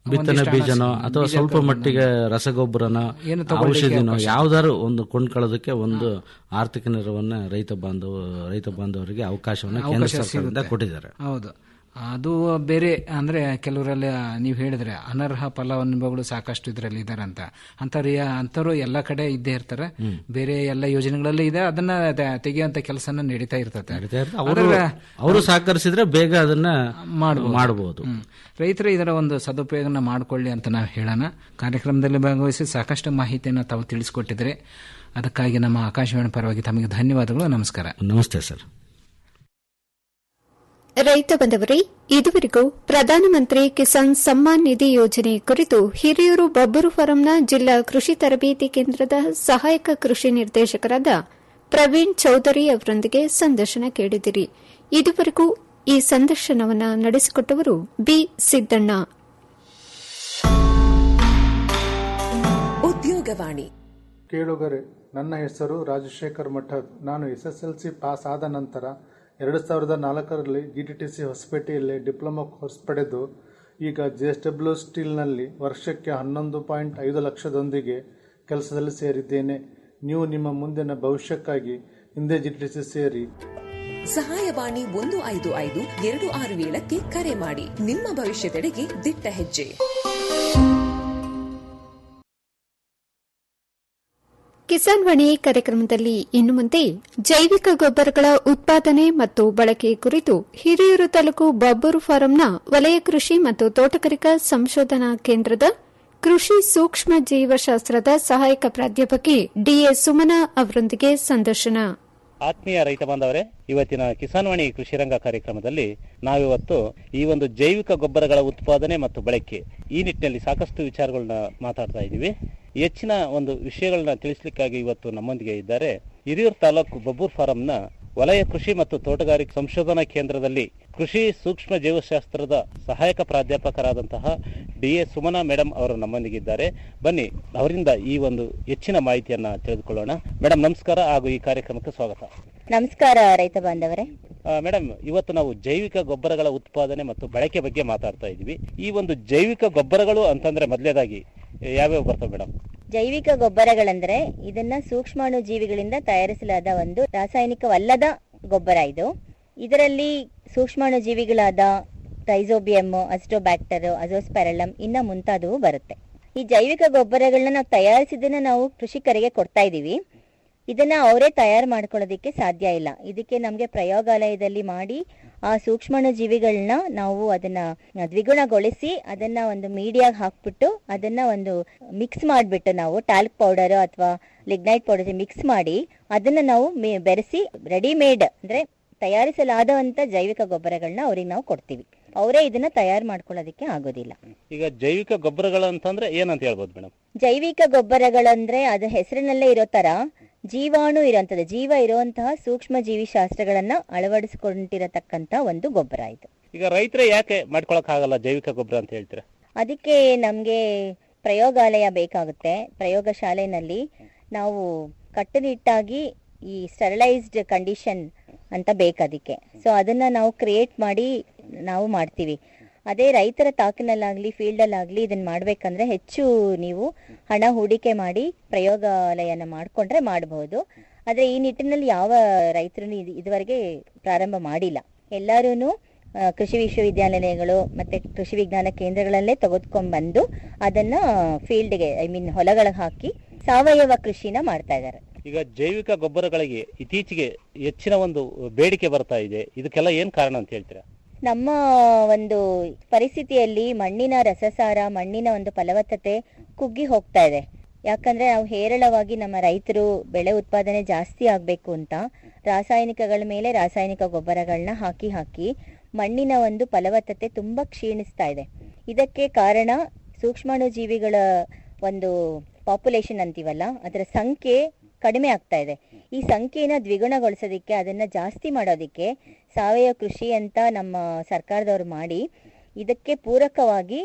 ಬಿತ್ತನೆ ಒಂದಿಷ್ಟು ಹಣ ಬೀಜನೋ ಸಿಗ್- ಅಥವಾ ಬೀಜ ಸ್ವಲ್ಪ ತಗೊಂಡು ಮಟ್ಟಿಗೆ ರಸಗೊಬ್ಬರನ ಏನು ತಗೊಳ್ಳಿಕ್ಕೆ ಔಷಧಿನೋ ಅವಕಾಶ. ಯಾವ್ದಾದ್ರು ಒಂದು ಕೊಂಡ್ಕೊಳ್ಳೋದಕ್ಕೆ ಒಂದು ಆರ್ಥಿಕ ನೆರವನ್ನ ರೈತ ಬಾಂಧವ ರೈತ ಬಾಂಧವರಿಗೆ ಅವಕಾಶವನ್ನ ಕೇಂದ್ರ ಅವಕಾಶ ಸರ್ಕಾರದಿಂದ ಸಿಗುತ್ತೆ. ಕೊಟ್ಟಿದ್ದಾರೆ ಹೌದು ಅದು ಬೇರೆ ಅಂದ್ರೆ ಕೆಲವರೆಲ್ಲ ನೀವು ಹೇಳಿದ್ರೆ ಅನರ್ಹ ಫಲಾನುಭವಿಗಳು ಸಾಕಷ್ಟು ಇದರಲ್ಲಿ ಇದ್ದಾರೆ ಅಂತ ಅಂಥವ್ರು ಯಾ- ಅಂಥವ್ರು ಎಲ್ಲ ಕಡೆ ಇದ್ದೇ ಇರ್ತಾರೆ ಬೇರೆ ಎಲ್ಲ ಯೋಜನೆಗಳಲ್ಲಿ ಇದೆ ಅದನ್ನ ತೆ- ತೆಗೆಯುವಂತ ಕೆಲಸನ ನಡೀತಾ ಇರ್ತದೆ ಅವರು ಆದ್ರೆ ಅವರು ಸಹಕರಿಸಿದ್ರೆ ಬೇಗ ಅದನ್ನ ಮಾಡ್ಬೋದು. ಮಾಡಬಹುದು ಹ್ಮ್. ರೈತರು ಇದರ ಒಂದು ಸದುಪಯೋಗನ ಮಾಡಿಕೊಳ್ಳಿ ಅಂತ ನಾವು ಹೇಳೋಣ ಕಾರ್ಯಕ್ರಮದಲ್ಲಿ ಭಾಗವಹಿಸಿ ಸಾಕಷ್ಟು ಮಾಹಿತಿಯನ್ನು ತಾವು ತಿಳಿಸಿಕೊಟ್ಟಿದ್ರೆ ಅದಕ್ಕಾಗಿ ನಮ್ಮ ಆಕಾಶವಾಣಿ ಪರವಾಗಿ ತಮಗೆ ಧನ್ಯವಾದಗಳು ನಮಸ್ಕಾರ ನಮಸ್ತೆ ಸರ್ ರೈತ ಬಂದವರೇ ಇದುವರೆಗೂ ಪ್ರಧಾನಮಂತ್ರಿ ಕಿಸಾನ್ ಸಮ್ಮಾನ್ ನಿಧಿ ಯೋಜನೆ ಕುರಿತು ಹಿರಿಯೂರು ಬಬ್ಬರು ಫಾರಂನ ಜಿಲ್ಲಾ ಕೃಷಿ ತರಬೇತಿ ಕೇಂದ್ರದ ಸಹಾಯಕ ಕೃಷಿ ನಿರ್ದೇಶಕರಾದ ಪ್ರವೀಣ್ ಚೌಧರಿ ಅವರೊಂದಿಗೆ ಸಂದರ್ಶನ ಕೇಳಿದಿರಿ ಇದುವರೆಗೂ ಈ ಸಂದರ್ಶನವನ್ನು ನಡೆಸಿಕೊಟ್ಟವರು ಬಿ ಸಿದ್ದಣ್ಣ ಉದ್ಯೋಗವಾಣಿ ಕೇಳುಗರೆ ನನ್ನ ಹೆಸರು ರಾಜಶೇಖರ್ ಮಠದ್ ನಾನು ಎಸ್ಎಸ್ಎಲ್ಸಿ ಪಾಸ್ ಆದ ನಂತರ ಎರಡು ಸಾವಿರದ ನಾಲ್ಕರಲ್ಲಿ ಜಿಟಿಟಿಸಿ ಹೊಸಪೇಟೆಯಲ್ಲಿ ಡಿಪ್ಲೊಮಾ ಕೋರ್ಸ್ ಪಡೆದು ಈಗ ಜೆಎಸ್ಡಬ್ಲ್ಯೂ ಸ್ಟೀಲ್ನಲ್ಲಿ ವರ್ಷಕ್ಕೆ ಹನ್ನೊಂದು ಪಾಯಿಂಟ್ ಐದು ಲಕ್ಷದೊಂದಿಗೆ ಕೆಲಸದಲ್ಲಿ ಸೇರಿದ್ದೇನೆ ನೀವು ನಿಮ್ಮ ಮುಂದಿನ ಭವಿಷ್ಯಕ್ಕಾಗಿ ಹಿಂದೆ ಜಿಟಿಟಿಸಿ ಸೇರಿ ಸಹಾಯವಾಣಿ ಒಂದು ಐದು ಐದು ಎರಡು ಆರು ಏಳಕ್ಕೆ ಕರೆ ಮಾಡಿ ನಿಮ್ಮ ಭವಿಷ್ಯದೆಡೆಗೆ ದಿಟ್ಟ ಹೆಜ್ಜೆ ಕಿಸಾನ್ ವಾಣಿ ಕಾರ್ಯಕ್ರಮದಲ್ಲಿ ಇನ್ನು ಮುಂದೆ ಜೈವಿಕ ಗೊಬ್ಬರಗಳ ಉತ್ಪಾದನೆ ಮತ್ತು ಬಳಕೆ ಕುರಿತು ಹಿರಿಯೂರು ತಾಲೂಕು ಬಬ್ಬೂರು ಫಾರಂನ ವಲಯ ಕೃಷಿ ಮತ್ತು ತೋಟಗಾರಿಕಾ ಸಂಶೋಧನಾ ಕೇಂದ್ರದ ಕೃಷಿ ಸೂಕ್ಷ್ಮ ಜೀವಶಾಸ್ತ್ರದ ಸಹಾಯಕ ಪ್ರಾಧ್ಯಾಪಕಿ ಡಿಎ ಸುಮನಾ ಅವರೊಂದಿಗೆ ಸಂದರ್ಶನ ಆತ್ಮೀಯ ರೈತ ಬಾಂಧವರೇ ಇವತ್ತಿನ ಕಿಸಾನ್ವಾಣಿ ಕೃಷಿ ರಂಗ ಕಾರ್ಯಕ್ರಮದಲ್ಲಿ ನಾವಿವತ್ತು ಈ ಒಂದು ಜೈವಿಕ ಗೊಬ್ಬರಗಳ ಉತ್ಪಾದನೆ ಮತ್ತು ಬಳಕೆ ಈ ನಿಟ್ಟಿನಲ್ಲಿ ಸಾಕಷ್ಟು ವಿಚಾರಗಳನ್ನ ಮಾತಾಡ್ತಾ ಇದ್ದೀವಿ ಹೆಚ್ಚಿನ ಒಂದು ವಿಷಯಗಳನ್ನ ತಿಳಿಸ್ಲಿಕ್ಕಾಗಿ ಇವತ್ತು ನಮ್ಮೊಂದಿಗೆ ಇದ್ದಾರೆ ಹಿರಿಯೂರು ತಾಲೂಕು ಬಬ್ಬೂರ್ ಫಾರಂನ ವಲಯ ಕೃಷಿ ಮತ್ತು ತೋಟಗಾರಿಕೆ ಸಂಶೋಧನಾ ಕೇಂದ್ರದಲ್ಲಿ ಕೃಷಿ ಸೂಕ್ಷ್ಮ ಜೀವಶಾಸ್ತ್ರದ ಸಹಾಯಕ ಪ್ರಾಧ್ಯಾಪಕರಾದಂತಹ ಡಿ ಎ ಸುಮನಾ ಮೇಡಮ್ ಅವರು ನಮ್ಮೊಂದಿಗಿದ್ದಾರೆ ಬನ್ನಿ ಅವರಿಂದ ಈ ಒಂದು ಹೆಚ್ಚಿನ ಮಾಹಿತಿಯನ್ನ ತಿಳಿದುಕೊಳ್ಳೋಣ ಮೇಡಮ್ ನಮಸ್ಕಾರ ಹಾಗೂ ಈ ಕಾರ್ಯಕ್ರಮಕ್ಕೆ ಸ್ವಾಗತ ನಮಸ್ಕಾರ ರೈತ ಬಾಂಧವರೇ ಮೇಡಮ್ ಇವತ್ತು ನಾವು ಜೈವಿಕ ಗೊಬ್ಬರಗಳ ಉತ್ಪಾದನೆ ಮತ್ತು ಬಳಕೆ ಬಗ್ಗೆ ಮಾತಾಡ್ತಾ ಇದ್ವಿ ಈ ಒಂದು ಜೈವಿಕ ಗೊಬ್ಬರಗಳು ಅಂತಂದ್ರೆ ಮೊದಲೇದಾಗಿ ಯಾವ್ಯಾವ ಬರ್ತವೆ ಮೇಡಮ್ ಜೈವಿಕ ಗೊಬ್ಬರಗಳಂದ್ರೆ ಇದನ್ನ ಸೂಕ್ಷ್ಮಾಣು ಜೀವಿಗಳಿಂದ ತಯಾರಿಸಲಾದ ಒಂದು ರಾಸಾಯನಿಕವಲ್ಲದ ಗೊಬ್ಬರ ಇದು ಇದರಲ್ಲಿ ಸೂಕ್ಷ್ಮಾಣು ಜೀವಿಗಳಾದ ರೈಸೋಬಿಯಮ್ ಅಸ್ಟೋಬ್ಯಾಕ್ಟರ್ ಅಜೋಸ್ಪೆರಲಮ್ ಇನ್ನ ಮುಂತಾದವು ಬರುತ್ತೆ ಈ ಜೈವಿಕ ಗೊಬ್ಬರಗಳನ್ನ ನಾವು ತಯಾರಿಸಿದ್ದನ್ನ ನಾವು ಕೃಷಿಕರಿಗೆ ಕೊಡ್ತಾ ಇದೀವಿ ಇದನ್ನ ಅವರೇ ತಯಾರು ಮಾಡ್ಕೊಳ್ಳೋದಕ್ಕೆ ಸಾಧ್ಯ ಇಲ್ಲ ಇದಕ್ಕೆ ನಮಗೆ ಪ್ರಯೋಗಾಲಯದಲ್ಲಿ ಮಾಡಿ ಆ ಸೂಕ್ಷ್ಮಾಣು ಜೀವಿಗಳನ್ನ ನಾವು ಅದನ್ನ ದ್ವಿಗುಣಗೊಳಿಸಿ ಅದನ್ನ ಒಂದು ಮೀಡಿಯಾಗ ಹಾಕ್ಬಿಟ್ಟು ಅದನ್ನ ಒಂದು ಮಿಕ್ಸ್ ಮಾಡಿಬಿಟ್ಟು ನಾವು ಟಾಲ್ಕ್ ಪೌಡರ್ ಅಥವಾ ಲಿಗ್ನೈಟ್ ಪೌಡರ್ ಮಿಕ್ಸ್ ಮಾಡಿ ಅದನ್ನ ನಾವು ಮೆ- ಬೆರೆಸಿ ರೆಡಿಮೇಡ್ ಅಂದ್ರೆ ತಯಾರಿಸಲಾದಂತ ಜೈವಿಕ ಗೊಬ್ಬರಗಳನ್ನ ಅವ್ರಿಗೆ ನಾವು ಕೊಡ್ತೀವಿ ಅವರೇ ಇದನ್ನ ತಯಾರು ಮಾಡ್ಕೊಳ್ಳೋದಕ್ಕೆ ಆಗೋದಿಲ್ಲ ಈಗ ಜೈವಿಕ ಗೊಬ್ಬರಗಳು ಅಂತಂದ್ರೆ ಏನಂತ ಹೇಳ್ಬೋದು ಮೇಡಮ್ ಜೈವಿಕ ಗೊಬ್ಬರಗಳಂದ್ರೆ ಅದು ಹೆಸರಿನಲ್ಲೇ ಇರೋ ತರ ಜೀವಾಣು ಇರೋಂಥದ್ದು ಜೀವ ಇರುವಂತಹ ಸೂಕ್ಷ್ಮ ಜೀವಿ ಶಾಸ್ತ್ರಗಳನ್ನ ಅಳವಡಿಸಿಕೊಂಡಿರತಕ್ಕಂತ ಒಂದು ಗೊಬ್ಬರ ಇದು ಈಗ ರೈತರೇ ಯಾಕೆ ಮಾಡ್ಕೊಳಕ್ ಆಗಲ್ಲ ಜೈವಿಕ ಗೊಬ್ಬರ ಅಂತ ಹೇಳ್ತೀರಾ ಅದಕ್ಕೆ ನಮ್ಗೆ ಪ್ರಯೋಗಾಲಯ ಬೇಕಾಗುತ್ತೆ ಪ್ರಯೋಗ ಶಾಲೆನಲ್ಲಿ ನಾವು ಕಟ್ಟುನಿಟ್ಟಾಗಿ ಈ ಸ್ಟೆರಿಲೈಸ್ಡ್ ಕಂಡೀಷನ್ ಅಂತ ಬೇಕು ಅದಕ್ಕೆ ಸೊ ಅದನ್ನ ನಾವು ಕ್ರಿಯೇಟ್ ಮಾಡಿ ನಾವು ಮಾಡ್ತೀವಿ ಅದೇ ರೈತರ ತಾಕಿನಲ್ಲಾಗ್ಲಿ ಫೀಲ್ಡಲ್ಲಾಗ್ಲಿ ಇದನ್ನ ಮಾಡ್ಬೇಕಂದ್ರೆ ಹೆಚ್ಚು ನೀವು ಹಣ ಹೂಡಿಕೆ ಮಾಡಿ ಪ್ರಯೋಗಾಲಯನ ಮಾಡ್ಕೊಂಡ್ರೆ ಮಾಡಬಹುದು ಆದ್ರೆ ಈ ನಿಟ್ಟಿನಲ್ಲಿ ಯಾವ ರೈತರು ಇದುವರೆಗೆ ಪ್ರಾರಂಭ ಮಾಡಿಲ್ಲ ಎಲ್ಲರೂ ಕೃಷಿ ವಿಶ್ವವಿದ್ಯಾನಿಲಯಗಳು ಮತ್ತೆ ಕೃಷಿ ವಿಜ್ಞಾನ ಕೇಂದ್ರಗಳಲ್ಲೇ ತೆಗೆದುಕೊಂಡ್ ಬಂದು ಅದನ್ನ ಫೀಲ್ಡ್ಗೆ ಐ ಮೀನ್ ಹೊಲಗಳಿಗೆ ಹಾಕಿ ಸಾವಯವ ಕೃಷಿನ ಮಾಡ್ತಾ ಇದ್ದಾರೆ ಈಗ ಜೈವಿಕ ಗೊಬ್ಬರಗಳಿಗೆ ಇತ್ತೀಚೆಗೆ ಹೆಚ್ಚಿನ ಒಂದು ಬೇಡಿಕೆ ಬರ್ತಾ ಇದೆ ಇದಕ್ಕೆಲ್ಲ ಏನ್ ಕಾರಣ ಅಂತ ಹೇಳ್ತೀರಾ ನಮ್ಮ ಒಂದು ಪರಿಸ್ಥಿತಿಯಲ್ಲಿ ಮಣ್ಣಿನ ರಸಸಾರ ಮಣ್ಣಿನ ಒಂದು ಫಲವತ್ತತೆ ಕುಗ್ಗಿ ಹೋಗ್ತಾ ಇದೆ ಯಾಕಂದ್ರೆ ನಾವು ಹೇರಳವಾಗಿ ನಮ್ಮ ರೈತರು ಬೆಳೆ ಉತ್ಪಾದನೆ ಜಾಸ್ತಿ ಆಗ್ಬೇಕು ಅಂತ ರಾಸಾಯನಿಕಗಳ ಮೇಲೆ ರಾಸಾಯನಿಕ ಗೊಬ್ಬರಗಳನ್ನ ಹಾಕಿ ಹಾಕಿ ಮಣ್ಣಿನ ಒಂದು ಫಲವತ್ತತೆ ತುಂಬಾ ಕ್ಷೀಣಿಸ್ತಾ ಇದೆ ಇದಕ್ಕೆ ಕಾರಣ ಸೂಕ್ಷ್ಮಾಣು ಜೀವಿಗಳ ಒಂದು ಪಾಪ್ಯುಲೇಷನ್ ಅಂತೀವಲ್ಲ ಅದರ ಸಂಖ್ಯೆ ಕಡಿಮೆ ಆಗ್ತಾ ಇದೆ ಈ ಸಂಖ್ಯೆನ ದ್ವಿಗುಣಗೊಳಿಸೋದಿಕ್ಕೆ ಅದನ್ನ ಜಾಸ್ತಿ ಮಾಡೋದಿಕ್ಕೆ ಸಾವಯವ ಕೃಷಿ ಅಂತ ನಮ್ಮ ಸರ್ಕಾರದವ್ರು ಮಾಡಿ ಇದಕ್ಕೆ ಪೂರಕವಾಗಿ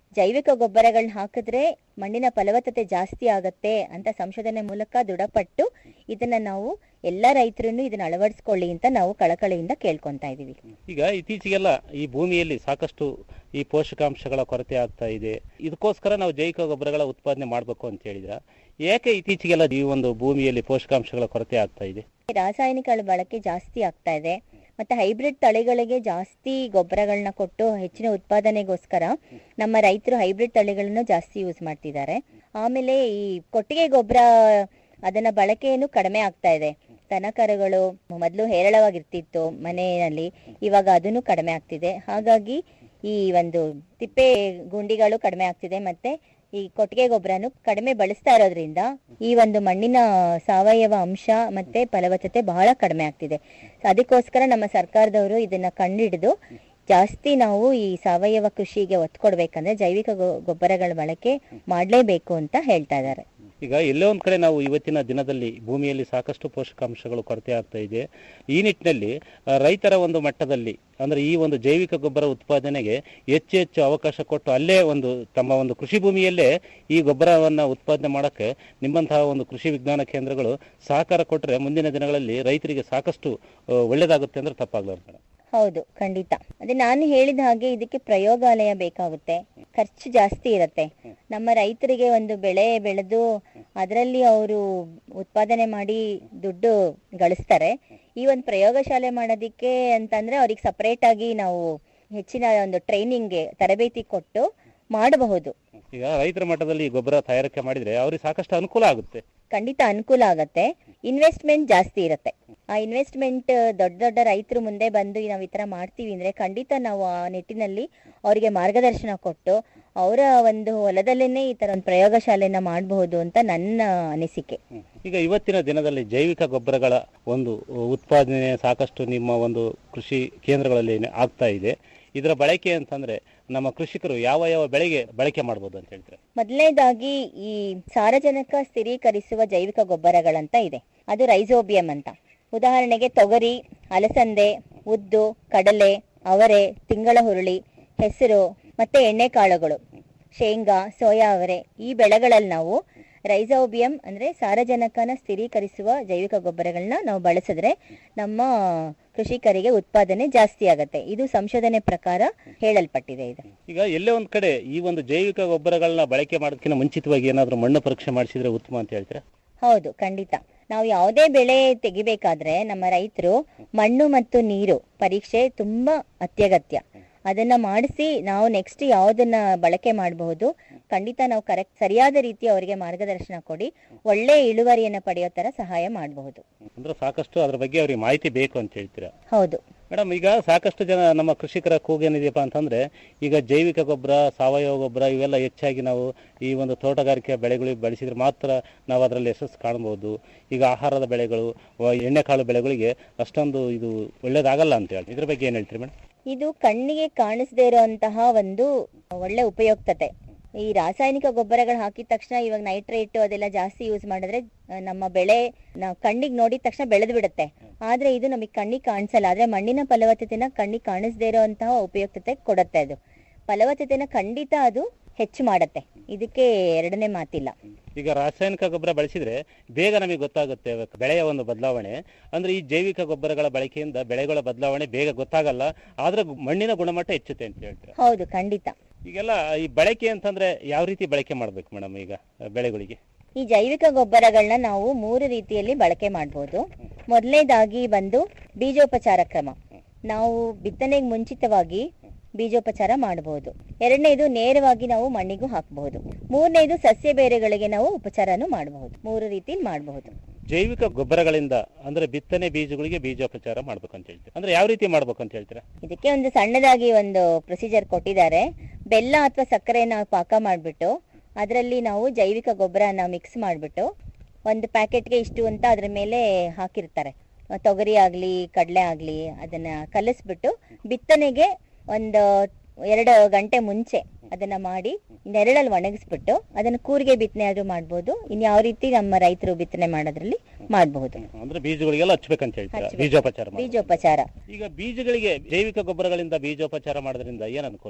ಜೈವಿಕ ಗೊಬ್ಬರಗಳನ್ನ ಹಾಕಿದ್ರೆ ಮಣ್ಣಿನ ಫಲವತ್ತತೆ ಜಾಸ್ತಿ ಆಗತ್ತೆ ಅಂತ ಸಂಶೋಧನೆ ಮೂಲಕ ದೃಢಪಟ್ಟು ಇದನ್ನ ನಾವು ಎಲ್ಲ ರೈತರು ಇದನ್ನ ಅಳವಡಿಸ್ಕೊಳ್ಳಿ ಅಂತ ನಾವು ಕಳಕಳಿಯಿಂದ ಕೇಳ್ಕೊಂತಾ ಇದೀವಿ ಈಗ ಇತ್ತೀಚೆಗೆಲ್ಲ ಈ ಭೂಮಿಯಲ್ಲಿ ಸಾಕಷ್ಟು ಈ ಪೋಷಕಾಂಶಗಳ ಕೊರತೆ ಆಗ್ತಾ ಇದೆ ಇದಕ್ಕೋಸ್ಕರ ನಾವು ಜೈವಿಕ ಗೊಬ್ಬರಗಳ ಉತ್ಪಾದನೆ ಮಾಡಬೇಕು ಅಂತ ಹೇಳಿದ್ರ ಯಾಕೆ ಇತ್ತೀಚೆಗೆಲ್ಲ ಈ ಒಂದು ಭೂಮಿಯಲ್ಲಿ ಪೋಷಕಾಂಶಗಳ ಕೊರತೆ ಆಗ್ತಾ ಇದೆ ರಾಸಾಯನಿಕಗಳ ಬಳಕೆ ಜಾಸ್ತಿ ಆಗ್ತಾ ಇದೆ ಮತ್ತೆ ಹೈಬ್ರಿಡ್ ತಳಿಗಳಿಗೆ ಜಾಸ್ತಿ ಗೊಬ್ಬರಗಳನ್ನ ಕೊಟ್ಟು ಹೆಚ್ಚಿನ ಉತ್ಪಾದನೆಗೋಸ್ಕರ ನಮ್ಮ ರೈತರು ಹೈಬ್ರಿಡ್ ತಳಿಗಳನ್ನು ಜಾಸ್ತಿ ಯೂಸ್ ಮಾಡ್ತಿದ್ದಾರೆ ಆಮೇಲೆ ಈ ಕೊಟ್ಟಿಗೆ ಗೊಬ್ಬರ ಅದನ್ನ ಬಳಕೆಯನ್ನು ಕಡಿಮೆ ಆಗ್ತಾ ಇದೆ ದನಕರುಗಳು ಮೊದಲು ಹೇರಳವಾಗಿರ್ತಿತ್ತು ಮನೆಯಲ್ಲಿ ಇವಾಗ ಅದನ್ನು ಕಡಿಮೆ ಆಗ್ತಿದೆ ಹಾಗಾಗಿ ಈ ಒಂದು ತಿಪ್ಪೆ ಗುಂಡಿಗಳು ಕಡಿಮೆ ಆಗ್ತಿದೆ ಮತ್ತೆ ಈ ಕೊಟ್ಟಿಗೆ ಗೊಬ್ಬರನು ಕಡಿಮೆ ಬಳಸ್ತಾ ಇರೋದ್ರಿಂದ ಈ ಒಂದು ಮಣ್ಣಿನ ಸಾವಯವ ಅಂಶ ಮತ್ತೆ ಫಲವತ್ತತೆ ಬಹಳ ಕಡಿಮೆ ಆಗ್ತಿದೆ ಅದಕ್ಕೋಸ್ಕರ ನಮ್ಮ ಸರ್ಕಾರದವರು ಇದನ್ನ ಕಂಡಿಡಿದು ಜಾಸ್ತಿ ನಾವು ಈ ಸಾವಯವ ಕೃಷಿಗೆ ಒತ್ತು ಕೊಡ್ಬೇಕಂದ್ರೆ ಜೈವಿಕ ಗೊ- ಗೊಬ್ಬರಗಳ ಬಳಕೆ ಮಾಡಲೇಬೇಕು ಅಂತ ಹೇಳ್ತಾ ಇದ್ದಾರೆ ಈಗ ಎಲ್ಲೋ ಒಂದ್ ಕಡೆ ನಾವು ಇವತ್ತಿನ ದಿನದಲ್ಲಿ ಭೂಮಿಯಲ್ಲಿ ಸಾಕಷ್ಟು ಪೋಷಕಾಂಶಗಳು ಕೊರತೆ ಆಗ್ತಾ ಇದೆ ಈ ನಿಟ್ಟಿನಲ್ಲಿ ಆ, ರೈತರ ಒಂದು ಮಟ್ಟದಲ್ಲಿ ಅಂದ್ರೆ ಈ ಒಂದು ಜೈವಿಕ ಗೊಬ್ಬರ ಉತ್ಪಾದನೆಗೆ ಹೆಚ್ಚು ಹೆಚ್ಚು ಅವಕಾಶ ಕೊಟ್ಟು ಅಲ್ಲೇ ಒಂದು ತಮ್ಮ ಒಂದು ಕೃಷಿ ಭೂಮಿಯಲ್ಲೇ ಈ ಗೊಬ್ಬರವನ್ನ ಉತ್ಪಾದನೆ ಮಾಡಕ್ಕೆ ನಿಮ್ಮಂತಹ ಒಂದು ಕೃಷಿ ವಿಜ್ಞಾನ ಕೇಂದ್ರಗಳು ಸಹಕಾರ ಕೊಟ್ಟರೆ ಮುಂದಿನ ದಿನಗಳಲ್ಲಿ ರೈತರಿಗೆ ಸಾಕಷ್ಟು ಆ, ಒಳ್ಳೇದಾಗುತ್ತೆ ಅಂದ್ರೆ ತಪ್ಪಾಗ್ಲಾರ್ದು ಮೇಡಮ್ ಹೌದು ಖಂಡಿತ ಅದೇ ನಾನು ಹೇಳಿದ ಹಾಗೆ ಇದಕ್ಕೆ ಪ್ರಯೋಗಾಲಯ ಬೇಕಾಗುತ್ತೆ ಖರ್ಚು ಜಾಸ್ತಿ ಇರತ್ತೆ ನಮ್ಮ ರೈತರಿಗೆ ಒಂದು ಬೆಳೆ ಬೆಳೆದು ಅದರಲ್ಲಿ ಅವರು ಉತ್ಪಾದನೆ ಮಾಡಿ ದುಡ್ಡು ಗಳಿಸ್ತಾರೆ ಈ ಒಂದು ಪ್ರಯೋಗಶಾಲೆ ಮಾಡೋದಿಕ್ಕೆ ಅಂತಂದ್ರೆ ಅವ್ರಿಗೆ ಸಪರೇಟ್ ಆಗಿ ನಾವು ಹೆಚ್ಚಿನ ಒಂದು ಟ್ರೈನಿಂಗ್ಗೆ ತರಬೇತಿ ಕೊಟ್ಟು ಮಾಡಬಹುದು ಈಗ ರೈತರ ಮಟ್ಟದಲ್ಲಿ ಈ ಗೊಬ್ಬರ ತಯಾರಿಕೆ ಮಾಡಿದ್ರೆ ಅವ್ರಿಗೆ ಸಾಕಷ್ಟು ಅನುಕೂಲ ಆಗುತ್ತೆ ಖಂಡಿತ ಅನುಕೂಲ ಆಗತ್ತೆ ಇನ್ವೆಸ್ಟ್ಮೆಂಟ್ ಜಾಸ್ತಿ ಇರತ್ತೆ ಆ ಇನ್ವೆಸ್ಟ್ಮೆಂಟ್ ದೊಡ್ಡ ದೊಡ್ಡ ರೈತರು ಮುಂದೆ ಬಂದು ನಾವು ಈ ತರ ಮಾಡ್ತೀವಿ ಅಂದ್ರೆ ಖಂಡಿತ ನಾವು ಆ ನಿಟ್ಟಿನಲ್ಲಿ ಅವರಿಗೆ ಮಾರ್ಗದರ್ಶನ ಕೊಟ್ಟು ಅವರ ಒಂದು ಹೊಲದಲ್ಲೇನೆ ಈ ತರ ಒಂದು ಪ್ರಯೋಗಶಾಲೆನ ಮಾಡಬಹುದು ಅಂತ ನನ್ನ ಅನಿಸಿಕೆ ಈಗ ಇವತ್ತಿನ ದಿನದಲ್ಲಿ ಜೈವಿಕ ಗೊಬ್ಬರಗಳ ಒಂದು ಉತ್ಪಾದನೆ ಸಾಕಷ್ಟು ನಿಮ್ಮ ಒಂದು ಕೃಷಿ ಕೇಂದ್ರಗಳಲ್ಲಿ ಆಗ್ತಾ ಇದೆ ಇದರ ಬಳಕೆ ಅಂತಂದ್ರೆ ನಮ್ಮ ಕೃಷಿಕರು ಯಾವ ಯಾವ ಬೆಳೆಗೆ ಬಳಕೆ ಮಾಡಬಹುದು ಅಂತ ಹೇಳ್ತಾರೆ ಮೊದಲನೇದಾಗಿ ಈ ಸಾರಜನಕ ಸ್ಥಿರೀಕರಿಸುವ ಜೈವಿಕ ಗೊಬ್ಬರಗಳಂತ ಇದೆ ಅದು ರೈಸೋಬಿಯಂ ಅಂತ ಉದಾಹರಣೆಗೆ ತೊಗರಿ ಅಲಸಂದೆ ಉದ್ದು ಕಡಲೆ ಅವರೆ ತಿಂಗಳ ಹುರುಳಿ ಹೆಸರು ಮತ್ತೆ ಎಣ್ಣೆಕಾಳುಗಳು ಶೇಂಗಾ ಸೋಯಾ ಅವರೆ ಈ ಬೆಳೆಗಳಲ್ಲಿ ನಾವು ರೈಸೋಬಿಯಂ ಅಂದ್ರೆ ಸಾರಜನಕನ ಸ್ಥಿರೀಕರಿಸುವ ಜೈವಿಕ ಗೊಬ್ಬರಗಳನ್ನ ನಾವು ಬಳಸಿದ್ರೆ ನಮ್ಮ ಕೃಷಿಕರಿಗೆ ಉತ್ಪಾದನೆ ಜಾಸ್ತಿ ಆಗತ್ತೆ ಇದು ಸಂಶೋಧನೆ ಪ್ರಕಾರ ಹೇಳಲ್ಪಟ್ಟಿದೆ ಇದು ಈಗ ಎಲ್ಲೇ ಒಂದ್ ಕಡೆ ಈ ಒಂದು ಜೈವಿಕ ಗೊಬ್ಬರಗಳನ್ನ ಬಳಕೆ ಮಾಡೋದಕ್ಕಿಂತ ಮುಂಚಿತವಾಗಿ ಏನಾದರೂ ಮಣ್ಣು ಪರೀಕ್ಷೆ ಮಾಡಿಸಿದ್ರೆ ಉತ್ತಮ ಅಂತ ಹೇಳ್ತೀರಾ ಹೌದು ಖಂಡಿತ ನಾವು ಯಾವುದೇ ಬೆಳೆ ತೆಗಿಬೇಕಾದ್ರೆ ನಮ್ಮ ರೈತರು ಮಣ್ಣು ಮತ್ತು ನೀರು ಪರೀಕ್ಷೆ ತುಂಬಾ ಅತ್ಯಗತ್ಯ ಅದನ್ನ ಮಾಡಿಸಿ ನಾವು ನೆಕ್ಸ್ಟ್ ಯಾವ್ದನ್ನ ಬಳಕೆ ಮಾಡಬಹುದು ಖಂಡಿತ ನಾವು ಕರೆಕ್ಟ್ ಸರಿಯಾದ ರೀತಿ ಅವರಿಗೆ ಮಾರ್ಗದರ್ಶನ ಕೊಡಿ ಒಳ್ಳೆ ಇಳುವರಿಯನ್ನ ಪಡೆಯೋ ತರ ಸಹಾಯ ಮಾಡಬಹುದು ಅಂದ್ರೆ ಸಾಕಷ್ಟು ಅದ್ರ ಬಗ್ಗೆ ಅವ್ರಿಗೆ ಮಾಹಿತಿ ಬೇಕು ಅಂತ ಹೇಳ್ತೀರಾ ಹೌದು ಮೇಡಮ್ ಈಗ ಸಾಕಷ್ಟು ಜನ ನಮ್ಮ ಕೃಷಿಕರ ಕೂಗೇನಿದೆಯಪ್ಪ ಅಂತಂದ್ರೆ ಈಗ ಜೈವಿಕ ಗೊಬ್ಬರ ಸಾವಯವ ಗೊಬ್ಬರ ಇವೆಲ್ಲ ಹೆಚ್ಚಾಗಿ ನಾವು ಈ ಒಂದು ತೋಟಗಾರಿಕೆ ಬೆಳೆಗಳಿಗೆ ಬಳಸಿದ್ರೆ ಮಾತ್ರ ನಾವು ಅದರಲ್ಲಿ ಯಶಸ್ಸು ಕಾಣಬಹುದು ಈಗ ಆಹಾರದ ಬೆಳೆಗಳು ವ- ಎಣ್ಣೆಕಾಳು ಬೆಳೆಗಳಿಗೆ ಅಷ್ಟೊಂದು ಇದು ಒಳ್ಳೇದಾಗಲ್ಲ ಅಂತ ಹೇಳಿ ಇದ್ರ ಬಗ್ಗೆ ಏನ್ ಹೇಳ್ತೀರಿ ಮೇಡಮ್ ಇದು ಕಣ್ಣಿಗೆ ಕಾಣಿಸದೇ ಇರುವಂತಹ ಒಂದು ಒಳ್ಳೆ ಉಪಯುಕ್ತತೆ ಈ ರಾಸಾಯನಿಕ ಗೊಬ್ಬರಗಳು ಹಾಕಿದ ತಕ್ಷಣ ಇವಾಗ ನೈಟ್ರೇಟ್ ಅದೆಲ್ಲ ಜಾಸ್ತಿ ಯೂಸ್ ಮಾಡಿದ್ರೆ ಆ, ನಮ್ಮ ಬೆಳೆ ನಾವು ಕಣ್ಣಿಗೆ ನೋಡಿದ ತಕ್ಷಣ ಬೆಳೆದು ಬಿಡುತ್ತೆ ಆದ್ರೆ ಇದು ನಮಗೆ ಕಣ್ಣಿಗೆ ಕಾಣಿಸಲ್ಲ ಆದ್ರೆ ಮಣ್ಣಿನ ಫಲವತ್ತತೆನ ಕಣ್ಣಿಗೆ ಕಾಣಿಸದೇ ಇರುವಂತಹ ಉಪಯುಕ್ತತೆ ಕೊಡುತ್ತೆ ಅದು ಫಲವತ್ತತೆನ ಖಂಡಿತ ಅದು ಹೆಚ್ಚು ಮಾಡತ್ತೆ ಇದಕ್ಕೆ ಎರಡನೇ ಮಾತಿಲ್ಲ ಈಗ ರಾಸಾಯನಿಕ ಗೊಬ್ಬರ ಬಳಸಿದ್ರೆ ಬೇಗ ನಮಗೆ ಗೊತ್ತಾಗುತ್ತೆ ಬೆಳೆಯ ಒಂದು ಬದಲಾವಣೆ ಅಂದ್ರೆ ಈ ಜೈವಿಕ ಗೊಬ್ಬರಗಳ ಬಳಕೆಯಿಂದ ಬೆಳೆಗಳ ಬದಲಾವಣೆ ಬೇಗ ಗೊತ್ತಾಗಲ್ಲ ಆದ್ರೆ ಗು- ಮಣ್ಣಿನ ಗುಣಮಟ್ಟ ಹೆಚ್ಚುತ್ತೆ ಅಂತ ಹೇಳ್ತೀರಾ ಹೌದು ಖಂಡಿತ ಈಗೆಲ್ಲ ಈ ಬಳಕೆ ಅಂತಂದ್ರೆ ಯಾವ ರೀತಿ ಬಳಕೆ ಮಾಡ್ಬೇಕು ಮೇಡಮ್ ಈಗ ಆ, ಬೆಳೆಗಳಿಗೆ ಈ ಜೈವಿಕ ಗೊಬ್ಬರಗಳನ್ನ ನಾವು ಮೂರು ರೀತಿಯಲ್ಲಿ ಬಳಕೆ ಮಾಡಬಹುದು ಮೊದಲನೇದಾಗಿ ಬಂದು ಬೀಜೋಪಚಾರ ಕ್ರಮ ನಾವು ಬಿತ್ತನೆಗೆ ಮುಂಚಿತವಾಗಿ ಬೀಜೋಪಚಾರ ಮಾಡಬಹುದು ಎರಡನೇದು ನೇರವಾಗಿ ನಾವು ಮಣ್ಣಿಗೂ ಹಾಕಬಹುದು ಮೂರನೇದು ಸಸ್ಯ ಬೇರೆಗಳಿಗೆ ನಾವು ಉಪಚಾರನೂ ಮಾಡಬಹುದು ಮೂರು ರೀತಿಯಲ್ಲಿ ಮಾಡಬಹುದು ಜೈವಿಕ ಗೊಬ್ಬರಗಳಿಂದ ಅಂದ್ರೆ ಬಿತ್ತನೆ ಬೀಜಗಳಿಗೆ ಬೀಜೋಪಚಾರ ಮಾಡ್ಬೇಕು ಅಂತ ಹೇಳ್ತೀರಾ ಅಂದ್ರೆ ಯಾವ ರೀತಿ ಮಾಡ್ಬೇಕು ಅಂತ ಹೇಳ್ತೀರಾ ಇದಕ್ಕೆ ಒಂದು ಸಣ್ಣದಾಗಿ ಒಂದು ಪ್ರೊಸೀಜರ್ ಕೊಟ್ಟಿದ್ದಾರೆ ಬೆಲ್ಲ ಅಥವಾ ಸಕ್ಕರೆನ ಪಾಕ ಮಾಡಿಬಿಟ್ಟು ಅದರಲ್ಲಿ ನಾವು ಜೈವಿಕ ಗೊಬ್ಬರನ ಮಿಕ್ಸ್ ಮಾಡಿಬಿಟ್ಟು ಒಂದು ಪ್ಯಾಕೆಟ್ಗೆ ಇಷ್ಟು ಅಂತ ಅದ್ರ ಮೇಲೆ ಹಾಕಿರ್ತಾರೆ ತೊಗರಿ ಆಗಲಿ ಕಡಲೆ ಆಗಲಿ ಅದನ್ನ ಕಲಿಸ್ಬಿಟ್ಟು ಬಿತ್ತನೆಗೆ ಒಂದು ಎರಡು ಗಂಟೆ ಮುಂಚೆ ಅದನ್ನ ಮಾಡಿ ನೆರಳಲ್ಲಿ ಒಣಗಿಸ್ಬಿಟ್ಟು ಅದನ್ನ ಕೂರಿಗೆ ಬಿತ್ತನೆ ಆದ್ರೂ ಮಾಡ್ಬೋದು ಇನ್ ಯಾವ ರೀತಿ ನಮ್ಮ ರೈತರು ಬಿತ್ತನೆ ಮಾಡೋದ್ರಲ್ಲಿ ಮಾಡಬಹುದು ಅಂದ್ರೆ ಬೀಜಗಳಿಗೆಲ್ಲ ಹಚ್ಬೇಕಂತ ಹೇಳ್ತೀರಾ ಹಚ್ಬೇಕು. ಬೀಜೋಪಚಾರ ಮಾಡಿ. ಬೀಜೋಪಚಾರ ಈಗ ಬೀಜಗಳಿಗೆ ಜೈವಿಕ ಗೊಬ್ಬರಗಳಿಂದ ಬೀಜೋಪಚಾರ ಮಾಡೋದ್ರಿಂದ ಏನ್ ಅನುಕೂಲ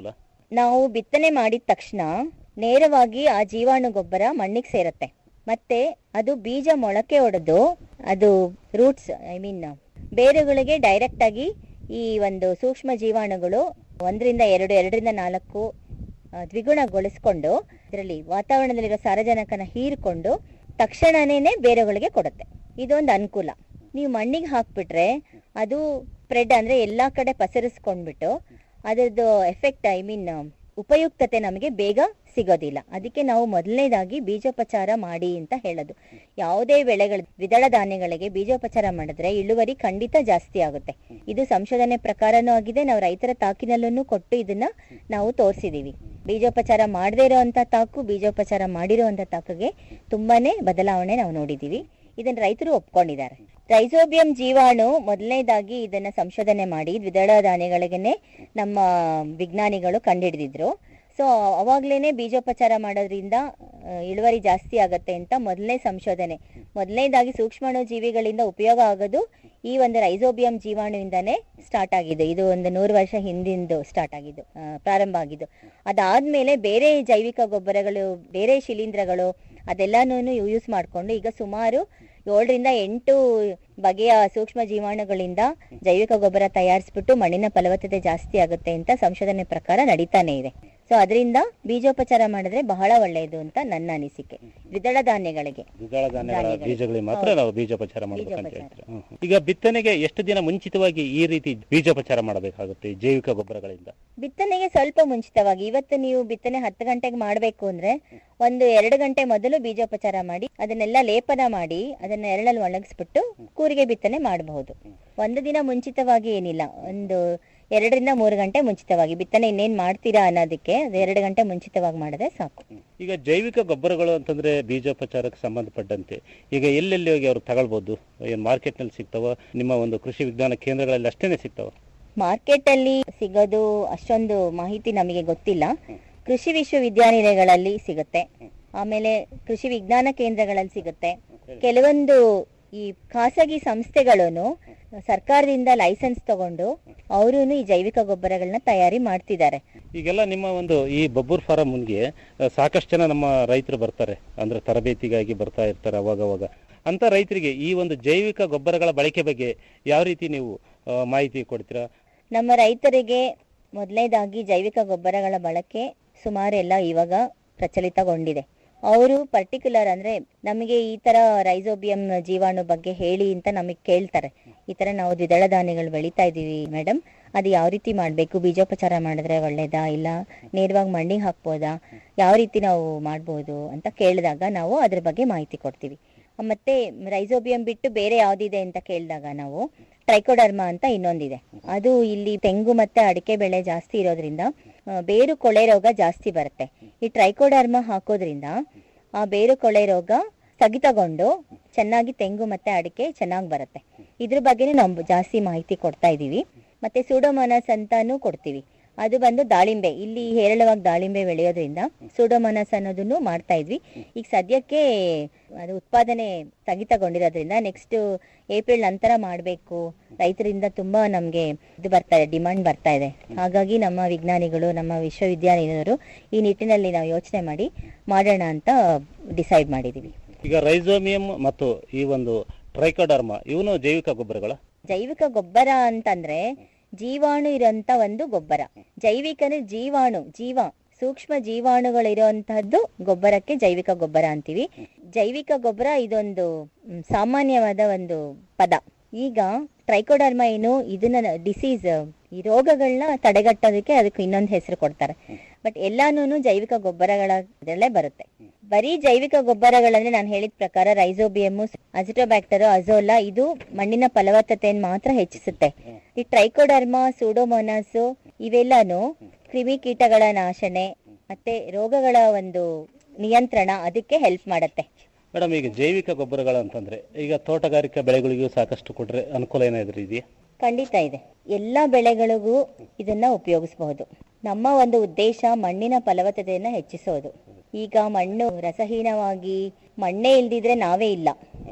ನಾವು ಬಿತ್ತನೆ ಮಾಡಿದ ತಕ್ಷಣ ನೇರವಾಗಿ ಆ ಜೀವಾಣು ಗೊಬ್ಬರ ಮಣ್ಣಿಗೆ ಸೇರುತ್ತೆ ಮತ್ತೆ ಅದು ಬೀಜ ಮೊಳಕೆ ಒಡೆದು ಅದು ರೂಟ್ಸ್ ಐ ಮೀನ್ ಬೇರುಗಳಿಗೆ ಡೈರೆಕ್ಟ್ ಆಗಿ ಈ ಒಂದು ಸೂಕ್ಷ್ಮ ಜೀವಾಣುಗಳು ಒಂದರಿಂದ ಎರಡು ಎರಡರಿಂದ ನಾಲ್ಕು ಆ, ದ್ವಿಗುಣಗೊಳಿಸ್ಕೊಂಡು ಇದರಲ್ಲಿ ವಾತಾವರಣದಲ್ಲಿರೋ ಸಾರಜನಕನ ಹೀರಿಕೊಂಡು ತಕ್ಷಣನೇ ಬೇರುಗಳಿಗೆ ಕೊಡುತ್ತೆ ಇದೊಂದು ಅನುಕೂಲ ನೀವು ಮಣ್ಣಿಗೆ ಹಾಕ್ಬಿಟ್ರೆ ಅದು ಸ್ಪ್ರೆಡ್ ಅಂದ್ರೆ ಎಲ್ಲಾ ಕಡೆ ಪಸರಿಸ್ಕೊಂಡ್ಬಿಟ್ಟು ಅದರದ್ದು ಎಫೆಕ್ಟ್ ಐ ಮೀನ್ ಉಪಯುಕ್ತತೆ ನಮಗೆ ಬೇಗ ಸಿಗೋದಿಲ್ಲ ಅದಕ್ಕೆ ನಾವು ಮೊದಲನೇದಾಗಿ ಬೀಜೋಪಚಾರ ಮಾಡಿ ಅಂತ ಹೇಳೋದು ಯಾವುದೇ ಬೆಳೆಗಳ ದ್ವಿದಳ ಧಾನ್ಯಗಳಿಗೆ ಬೀಜೋಪಚಾರ ಮಾಡಿದ್ರೆ ಇಳುವರಿ ಖಂಡಿತ ಜಾಸ್ತಿ ಆಗುತ್ತೆ ಇದು ಸಂಶೋಧನೆ ಪ್ರಕಾರನೂ ಆಗಿದೆ ನಾವು ರೈತರ ತಾಕಿನಲ್ಲೂ ಕೊಟ್ಟು ಇದನ್ನ ನಾವು ತೋರಿಸಿದೀವಿ ಬೀಜೋಪಚಾರ ಮಾಡದೇ ಇರೋಂಥ ತಾಕು ಬೀಜೋಪಚಾರ ಮಾಡಿರುವಂತ ತಾಕಿಗೆ ತುಂಬಾನೇ ಬದಲಾವಣೆ ನಾವು ನೋಡಿದೀವಿ ಇದನ್ನ ರೈತರು ಒಪ್ಕೊಂಡಿದ್ದಾರೆ ರೈಸೋಬಿಯಂ ಜೀವಾಣು ಮೊದಲನೇದಾಗಿ ಇದನ್ನ ಸಂಶೋಧನೆ ಮಾಡಿ ದ್ವಿದಳ ಧಾನ್ಯಗಳಿಗೆನೆ ನಮ್ಮ ವಿಜ್ಞಾನಿಗಳು ಕಂಡುಹಿಡಿದಿದ್ರು ಸೊ ಅವಾಗ್ಲೇನೆ ಬೀಜೋಪಚಾರ ಮಾಡೋದ್ರಿಂದ ಆ, ಇಳುವರಿ ಜಾಸ್ತಿ ಆಗತ್ತೆ ಅಂತ ಮೊದಲನೇ ಸಂಶೋಧನೆ ಮೊದಲನೇದಾಗಿ ಸೂಕ್ಷ್ಮಾಣು ಜೀವಿಗಳಿಂದ ಉಪಯೋಗ ಆಗೋದು ಈ ಒಂದು ರೈಸೋಬಿಯಂ ಜೀವಾಣುವಿಂದಾನೇ ಸ್ಟಾರ್ಟ್ ಆಗಿದ್ದು ಇದು ಒಂದು ನೂರು ವರ್ಷ ಹಿಂದಿಂದು ಸ್ಟಾರ್ಟ್ ಆಗಿದ್ದು ಆ, ಪ್ರಾರಂಭ ಆಗಿದ್ದು ಅದಾದ್ಮೇಲೆ ಬೇರೆ ಜೈವಿಕ ಗೊಬ್ಬರಗಳು ಬೇರೆ ಶಿಲೀಂಧ್ರಗಳು ಅದೆಲ್ಲಾನು ಯೂಸ್ ಮಾಡಿಕೊಂಡು ಈಗ ಸುಮಾರು ಏಳರಿಂದ ಎಂಟು ಬಗೆಯ ಸೂಕ್ಷ್ಮ ಜೀವಾಣುಗಳಿಂದ ಜೈವಿಕ ಗೊಬ್ಬರ ತಯಾರಿಸ್ಬಿಟ್ಟು ಮಣ್ಣಿನ ಫಲವತ್ತತೆ ಜಾಸ್ತಿ ಆಗುತ್ತೆ ಅಂತ ಸಂಶೋಧನೆ ಪ್ರಕಾರ ನಡೀತಾನೆ ಇದೆ ಸೊ ಅದರಿಂದ ಬೀಜೋಪಚಾರ ಮಾಡಿದ್ರೆ ಬಹಳ ಒಳ್ಳೆಯದು ಅಂತ ನನ್ನ ಅನಿಸಿಕೆ ದ್ವಿದಳ ಧಾನ್ಯಗಳಿಗೆ ದ್ವಿದಳ ಧಾನ್ಯಗಳ ಧಾನ್ಯಗಳಿಗೆ. ಬೀಜಗಳಿಗೆ ಮಾತ್ರ ಹೌದು. ನಾವು ಬೀಜೋಪಚಾರ ಮಾಡಬೇಕಂತ ಹೇಳ್ತೀರಾ ಹ್ಮ್. ಈಗ ಬಿತ್ತನೆಗೆ ಎಷ್ಟು ದಿನ ಮುಂಚಿತವಾಗಿ ಈ ರೀತಿ ಬೀಜೋಪಚಾರ ಮಾಡಬೇಕಾಗುತ್ತೆ ಈ ಜೈವಿಕ ಗೊಬ್ಬರಗಳಿಂದ ಬಿತ್ತನೆಗೆ ಸ್ವಲ್ಪ ಮುಂಚಿತವಾಗಿ ಇವತ್ತು ನೀವು ಬಿತ್ತನೆ ಹತ್ತು ಗಂಟೆಗೆ ಮಾಡಬೇಕು ಅಂದ್ರೆ ಒಂದು ಎರಡು ಗಂಟೆ ಮೊದಲು ಬೀಜೋಪಚಾರ ಮಾಡಿ ಅದನ್ನೆಲ್ಲ ಲೇಪನ ಮಾಡಿ ಅದನ್ನ ಎರಳಲ್ಲಿ ಒಣಗಿಸ್ಬಿಟ್ಟು ಕೂರಿಗೆ ಬಿತ್ತನೆ ಮಾಡಬಹುದು ಒಂದು ದಿನ ಮುಂಚಿತವಾಗಿ ಏನಿಲ್ಲ ಒಂದು ಎರಡರಿಂದ ಮೂರು ಗಂಟೆ ಮುಂಚಿತವಾಗಿ ಬಿತ್ತನೆ ಇನ್ನೇನ್ ಮಾಡ್ತೀರಾ ಅನ್ನೋದಕ್ಕೆ ಅದು ಎರಡು ಗಂಟೆ ಮುಂಚಿತವಾಗಿ ಮಾಡಿದ್ರೆ ಸಾಕು ಈಗ ಜೈವಿಕ ಗೊಬ್ಬರಗಳು ಅಂತಂದ್ರೆ ಬೀಜೋಪಚಾರಕ್ಕೆ ಸಂಬಂಧಪಟ್ಟಂತೆ ಈಗ ಎಲ್ಲೆಲ್ಲಿ ಹೋಗಿ ಅವ್ರು ತಗೊಳ್ಬಹುದು ಏನ್ ಮಾರ್ಕೆಟ್ ನಲ್ಲಿ ಸಿಗ್ತಾವ ನಿಮ್ಮ ಒಂದು ಕೃಷಿ ವಿಜ್ಞಾನ ಕೇಂದ್ರಗಳಲ್ಲಿ ಅಷ್ಟೇನೆ ಸಿಗ್ತಾವ ಮಾರ್ಕೆಟ್ ಅಲ್ಲಿ ಸಿಗೋದು ಅಷ್ಟೊಂದು ಮಾಹಿತಿ ನಮಗೆ ಗೊತ್ತಿಲ್ಲ ಕೃಷಿ ವಿಶ್ವವಿದ್ಯಾನಿಲಯಗಳಲ್ಲಿ ಸಿಗುತ್ತೆ ಆಮೇಲೆ ಕೃಷಿ ವಿಜ್ಞಾನ ಕೇಂದ್ರಗಳಲ್ಲಿ ಸಿಗುತ್ತೆ ಕೆಲವೊಂದು ಈ ಖಾಸಗಿ ಸಂಸ್ಥೆಗಳನ್ನು ಸರ್ಕಾರದಿಂದ ಲೈಸೆನ್ಸ್ ತಗೊಂಡು ಅವರು ಈ ಜೈವಿಕ ಗೊಬ್ಬರಗಳನ್ನ ತಯಾರಿ ಮಾಡ್ತಿದ್ದಾರೆ ಈಗೆಲ್ಲ ನಿಮ್ಮ ಒಂದು ಈ ಬಬ್ಬೂರ್ ಫಾರಂ ಮುಂದೆ ಸಾಕಷ್ಟು ಜನ ನಮ್ಮ ರೈತರು ಬರ್ತಾರೆ ಅಂದ್ರೆ ತರಬೇತಿಗಾಗಿ ಬರ್ತಾ ಇರ್ತಾರೆ ಅವಾಗ ಅವಾಗ ಅಂತ ರೈತರಿಗೆ ಈ ಒಂದು ಜೈವಿಕ ಗೊಬ್ಬರಗಳ ಬಳಕೆ ಬಗ್ಗೆ ಯಾವ ರೀತಿ ನೀವು ಆ, ಮಾಹಿತಿ ಕೊಡ್ತೀರಾ ನಮ್ಮ ರೈತರಿಗೆ ಮೊದಲನೇದಾಗಿ ಜೈವಿಕ ಗೊಬ್ಬರಗಳ ಬಳಕೆ ಸುಮಾರು ಎಲ್ಲ ಇವಾಗ ಪ್ರಚಲಿತಗೊಂಡಿದೆ ಅವರು ಪರ್ಟಿಕ್ಯುಲರ್ ಅಂದ್ರೆ ನಮಗೆ ಈ ತರ ರೈಸೋಬಿಯಂ ಜೀವಾಣು ಬಗ್ಗೆ ಹೇಳಿ ಅಂತ ನಮಗೆ ಕೇಳ್ತಾರೆ ಈ ತರ ನಾವು ದ್ವಿದಳ ಧಾನ್ಯಗಳು ಬೆಳಿತಾ ಇದೀವಿ ಮೇಡಮ್ ಅದು ಯಾವ ರೀತಿ ಮಾಡಬೇಕು ಬೀಜೋಪಚಾರ ಮಾಡಿದ್ರೆ ಒಳ್ಳೇದಾ ಇಲ್ಲ ನೇರವಾಗಿ ಮಣ್ಣಿಗೆ ಹಾಕ್ಬೋದಾ ಯಾವ ರೀತಿ ನಾವು ಮಾಡ್ಬೋದು ಅಂತ ಕೇಳಿದಾಗ ನಾವು ಅದ್ರ ಬಗ್ಗೆ ಮಾಹಿತಿ ಕೊಡ್ತೀವಿ ಮತ್ತೆ ರೈಸೋಬಿಯಂ ಬಿಟ್ಟು ಬೇರೆ ಯಾವ್ದಿದೆ ಅಂತ ಕೇಳಿದಾಗ ನಾವು ಟ್ರೈಕೋಡರ್ಮಾ ಅಂತ ಇನ್ನೊಂದಿದೆ ಅದು ಇಲ್ಲಿ ತೆಂಗು ಮತ್ತೆ ಅಡಿಕೆ ಬೆಳೆ ಜಾಸ್ತಿ ಇರೋದ್ರಿಂದ ಆ, ಬೇರು ಕೊಳೆ ರೋಗ ಜಾಸ್ತಿ ಬರುತ್ತೆ ಈ ಟ್ರೈಕೋಡರ್ಮಾ ಹಾಕೋದ್ರಿಂದ ಆ ಬೇರು ಕೊಳೆ ರೋಗ ಸ್ಥಗಿತಗೊಂಡು ಚೆನ್ನಾಗಿ ತೆಂಗು ಮತ್ತೆ ಅಡಿಕೆ ಚೆನ್ನಾಗಿ ಬರುತ್ತೆ ಇದ್ರ ಬಗ್ಗೆನೇ ನಾವು ಜಾಸ್ತಿ ಮಾಹಿತಿ ಕೊಡ್ತಾ ಇದೀವಿ ಮತ್ತೆ ಸೂಡೋಮೋನಾಸ್ ಅಂತಾನು ಕೊಡ್ತೀವಿ ಅದು ಬಂದು ದಾಳಿಂಬೆ ಇಲ್ಲಿ ಹೇರಳವಾಗಿ ದಾಳಿಂಬೆ ಬೆಳೆಯೋದ್ರಿಂದ ಸೂಡೋಮೋನಾಸ್ ಅನ್ನೋದನ್ನು ಮಾಡ್ತಾ ಇದ್ವಿ ಈಗ ಸದ್ಯಕ್ಕೆ ಅದು ಉತ್ಪಾದನೆ ಸ್ಥಗಿತಗೊಂಡಿರೋದ್ರಿಂದ ನೆಕ್ಸ್ಟ್ ಏಪ್ರಿಲ್ ನಂತರ ಮಾಡಬೇಕು ರೈತರಿಂದ ತುಂಬಾ ನಮಗೆ ಇದು ಬರ್ತಾ ಇದೆ ಡಿಮಾಂಡ್ ಬರ್ತಾ ಇದೆ ಹಾಗಾಗಿ ನಮ್ಮ ವಿಜ್ಞಾನಿಗಳು ನಮ್ಮ ವಿಶ್ವವಿದ್ಯಾನಿಲಯರು ಈ ನಿಟ್ಟಿನಲ್ಲಿ ನಾವು ಯೋಚನೆ ಮಾಡಿ ಮಾಡೋಣ ಅಂತ ಡಿಸೈಡ್ ಮಾಡಿದೀವಿ ಈಗ ರೈಸೋಮಿಯಂ ಮತ್ತು ಈ ಒಂದು ಟ್ರೈಕೋಡರ್ಮಾ ಇವನು ಜೈವಿಕ ಗೊಬ್ಬರಗಳ ಜೈವಿಕ ಗೊಬ್ಬರ ಅಂತಂದ್ರೆ ಜೀವಾಣು ಇರೋಂತ ಒಂದು ಗೊಬ್ಬರ ಜೈವಿಕ ಅಂದ್ರೆ ಜೀವಾಣು ಜೀವ ಸೂಕ್ಷ್ಮ ಜೀವಾಣುಗಳಿರುವಂತಹದ್ದು ಗೊಬ್ಬರಕ್ಕೆ ಜೈವಿಕ ಗೊಬ್ಬರ ಅಂತೀವಿ ಜೈವಿಕ ಗೊಬ್ಬರ ಇದೊಂದು ಮ್, ಸಾಮಾನ್ಯವಾದ ಒಂದು ಪದ ಈಗ ಟ್ರೈಕೋಡರ್ಮಾ ಏನು ಇದನ್ನ ಡಿಸೀಸ್ ಈ ರೋಗಗಳನ್ನ ತಡೆಗಟ್ಟೋದಕ್ಕೆ ಅದಕ್ಕೆ ಇನ್ನೊಂದು ಹೆಸರು ಕೊಡ್ತಾರೆ ಬಟ್ ಎಲ್ಲಾನು ಜೈವಿಕ ಗೊಬ್ಬರಗಳ ಇದರಲ್ಲೇ ಬರುತ್ತೆ ಬರೀ ಜೈವಿಕ ಗೊಬ್ಬರಗಳಂದ್ರೆ ನಾನು ಹೇಳಿದ ಪ್ರಕಾರ ರೈಸೋಬಿಯಮು ಅಜಿಟೋಬ್ಯಾಕ್ಟರ್ ಅಜೋಲಾ ಇದು ಮಣ್ಣಿನ ಫಲವತ್ತತೆಯನ್ನು ಮಾತ್ರ ಹೆಚ್ಚಿಸುತ್ತೆ ಈ ಟ್ರೈಕೋಡರ್ಮಾ ಸೂಡೋಮೋನಾಸ್ ಇವೆಲ್ಲಾನು ಕ್ರಿಮಿಕೀಟಗಳ ನಾಶನೆ ಮತ್ತೆ ರೋಗಗಳ ಒಂದು ನಿಯಂತ್ರಣ ಅದಕ್ಕೆ ಹೆಲ್ಪ್ ಮಾಡುತ್ತೆ ಮೇಡಮ್ ಈಗ ಜೈವಿಕ ಗೊಬ್ಬರಗಳು ಅಂತಂದ್ರೆ ಈಗ ತೋಟಗಾರಿಕಾ ಬೆಳೆಗಳಿಗೂ ಸಾಕಷ್ಟು ಕೊಟ್ರೆ ಅನುಕೂಲ ಏನಾದ್ರೂ ಇದೆಯಾ ಖಂಡಿತ ಇದೆ ಎಲ್ಲ ಬೆಳೆಗಳಿಗೂ ಇದನ್ನ ಉಪಯೋಗಿಸಬಹುದು ನಮ್ಮ ಒಂದು ಉದ್ದೇಶ ಮಣ್ಣಿನ ಫಲವತ್ತತೆಯನ್ನ ಹೆಚ್ಚಿಸೋದು ಈಗ ಮಣ್ಣು ರಸಹೀನವಾಗಿ ಮಣ್ಣೇ ಇಲ್ದಿದ್ರೆ ನಾವೇ ಇಲ್ಲ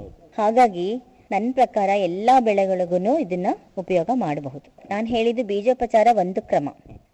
ಹಾಗಾಗಿ ನನ್ನ ಪ್ರಕಾರ ಎಲ್ಲಾ ಬೆಳೆಗಳಿಗೂ ಇದನ್ನ ಉಪಯೋಗ ಮಾಡಬಹುದು ನಾನು ಹೇಳಿದ್ದು ಬೀಜೋಪಚಾರ ಒಂದು ಕ್ರಮ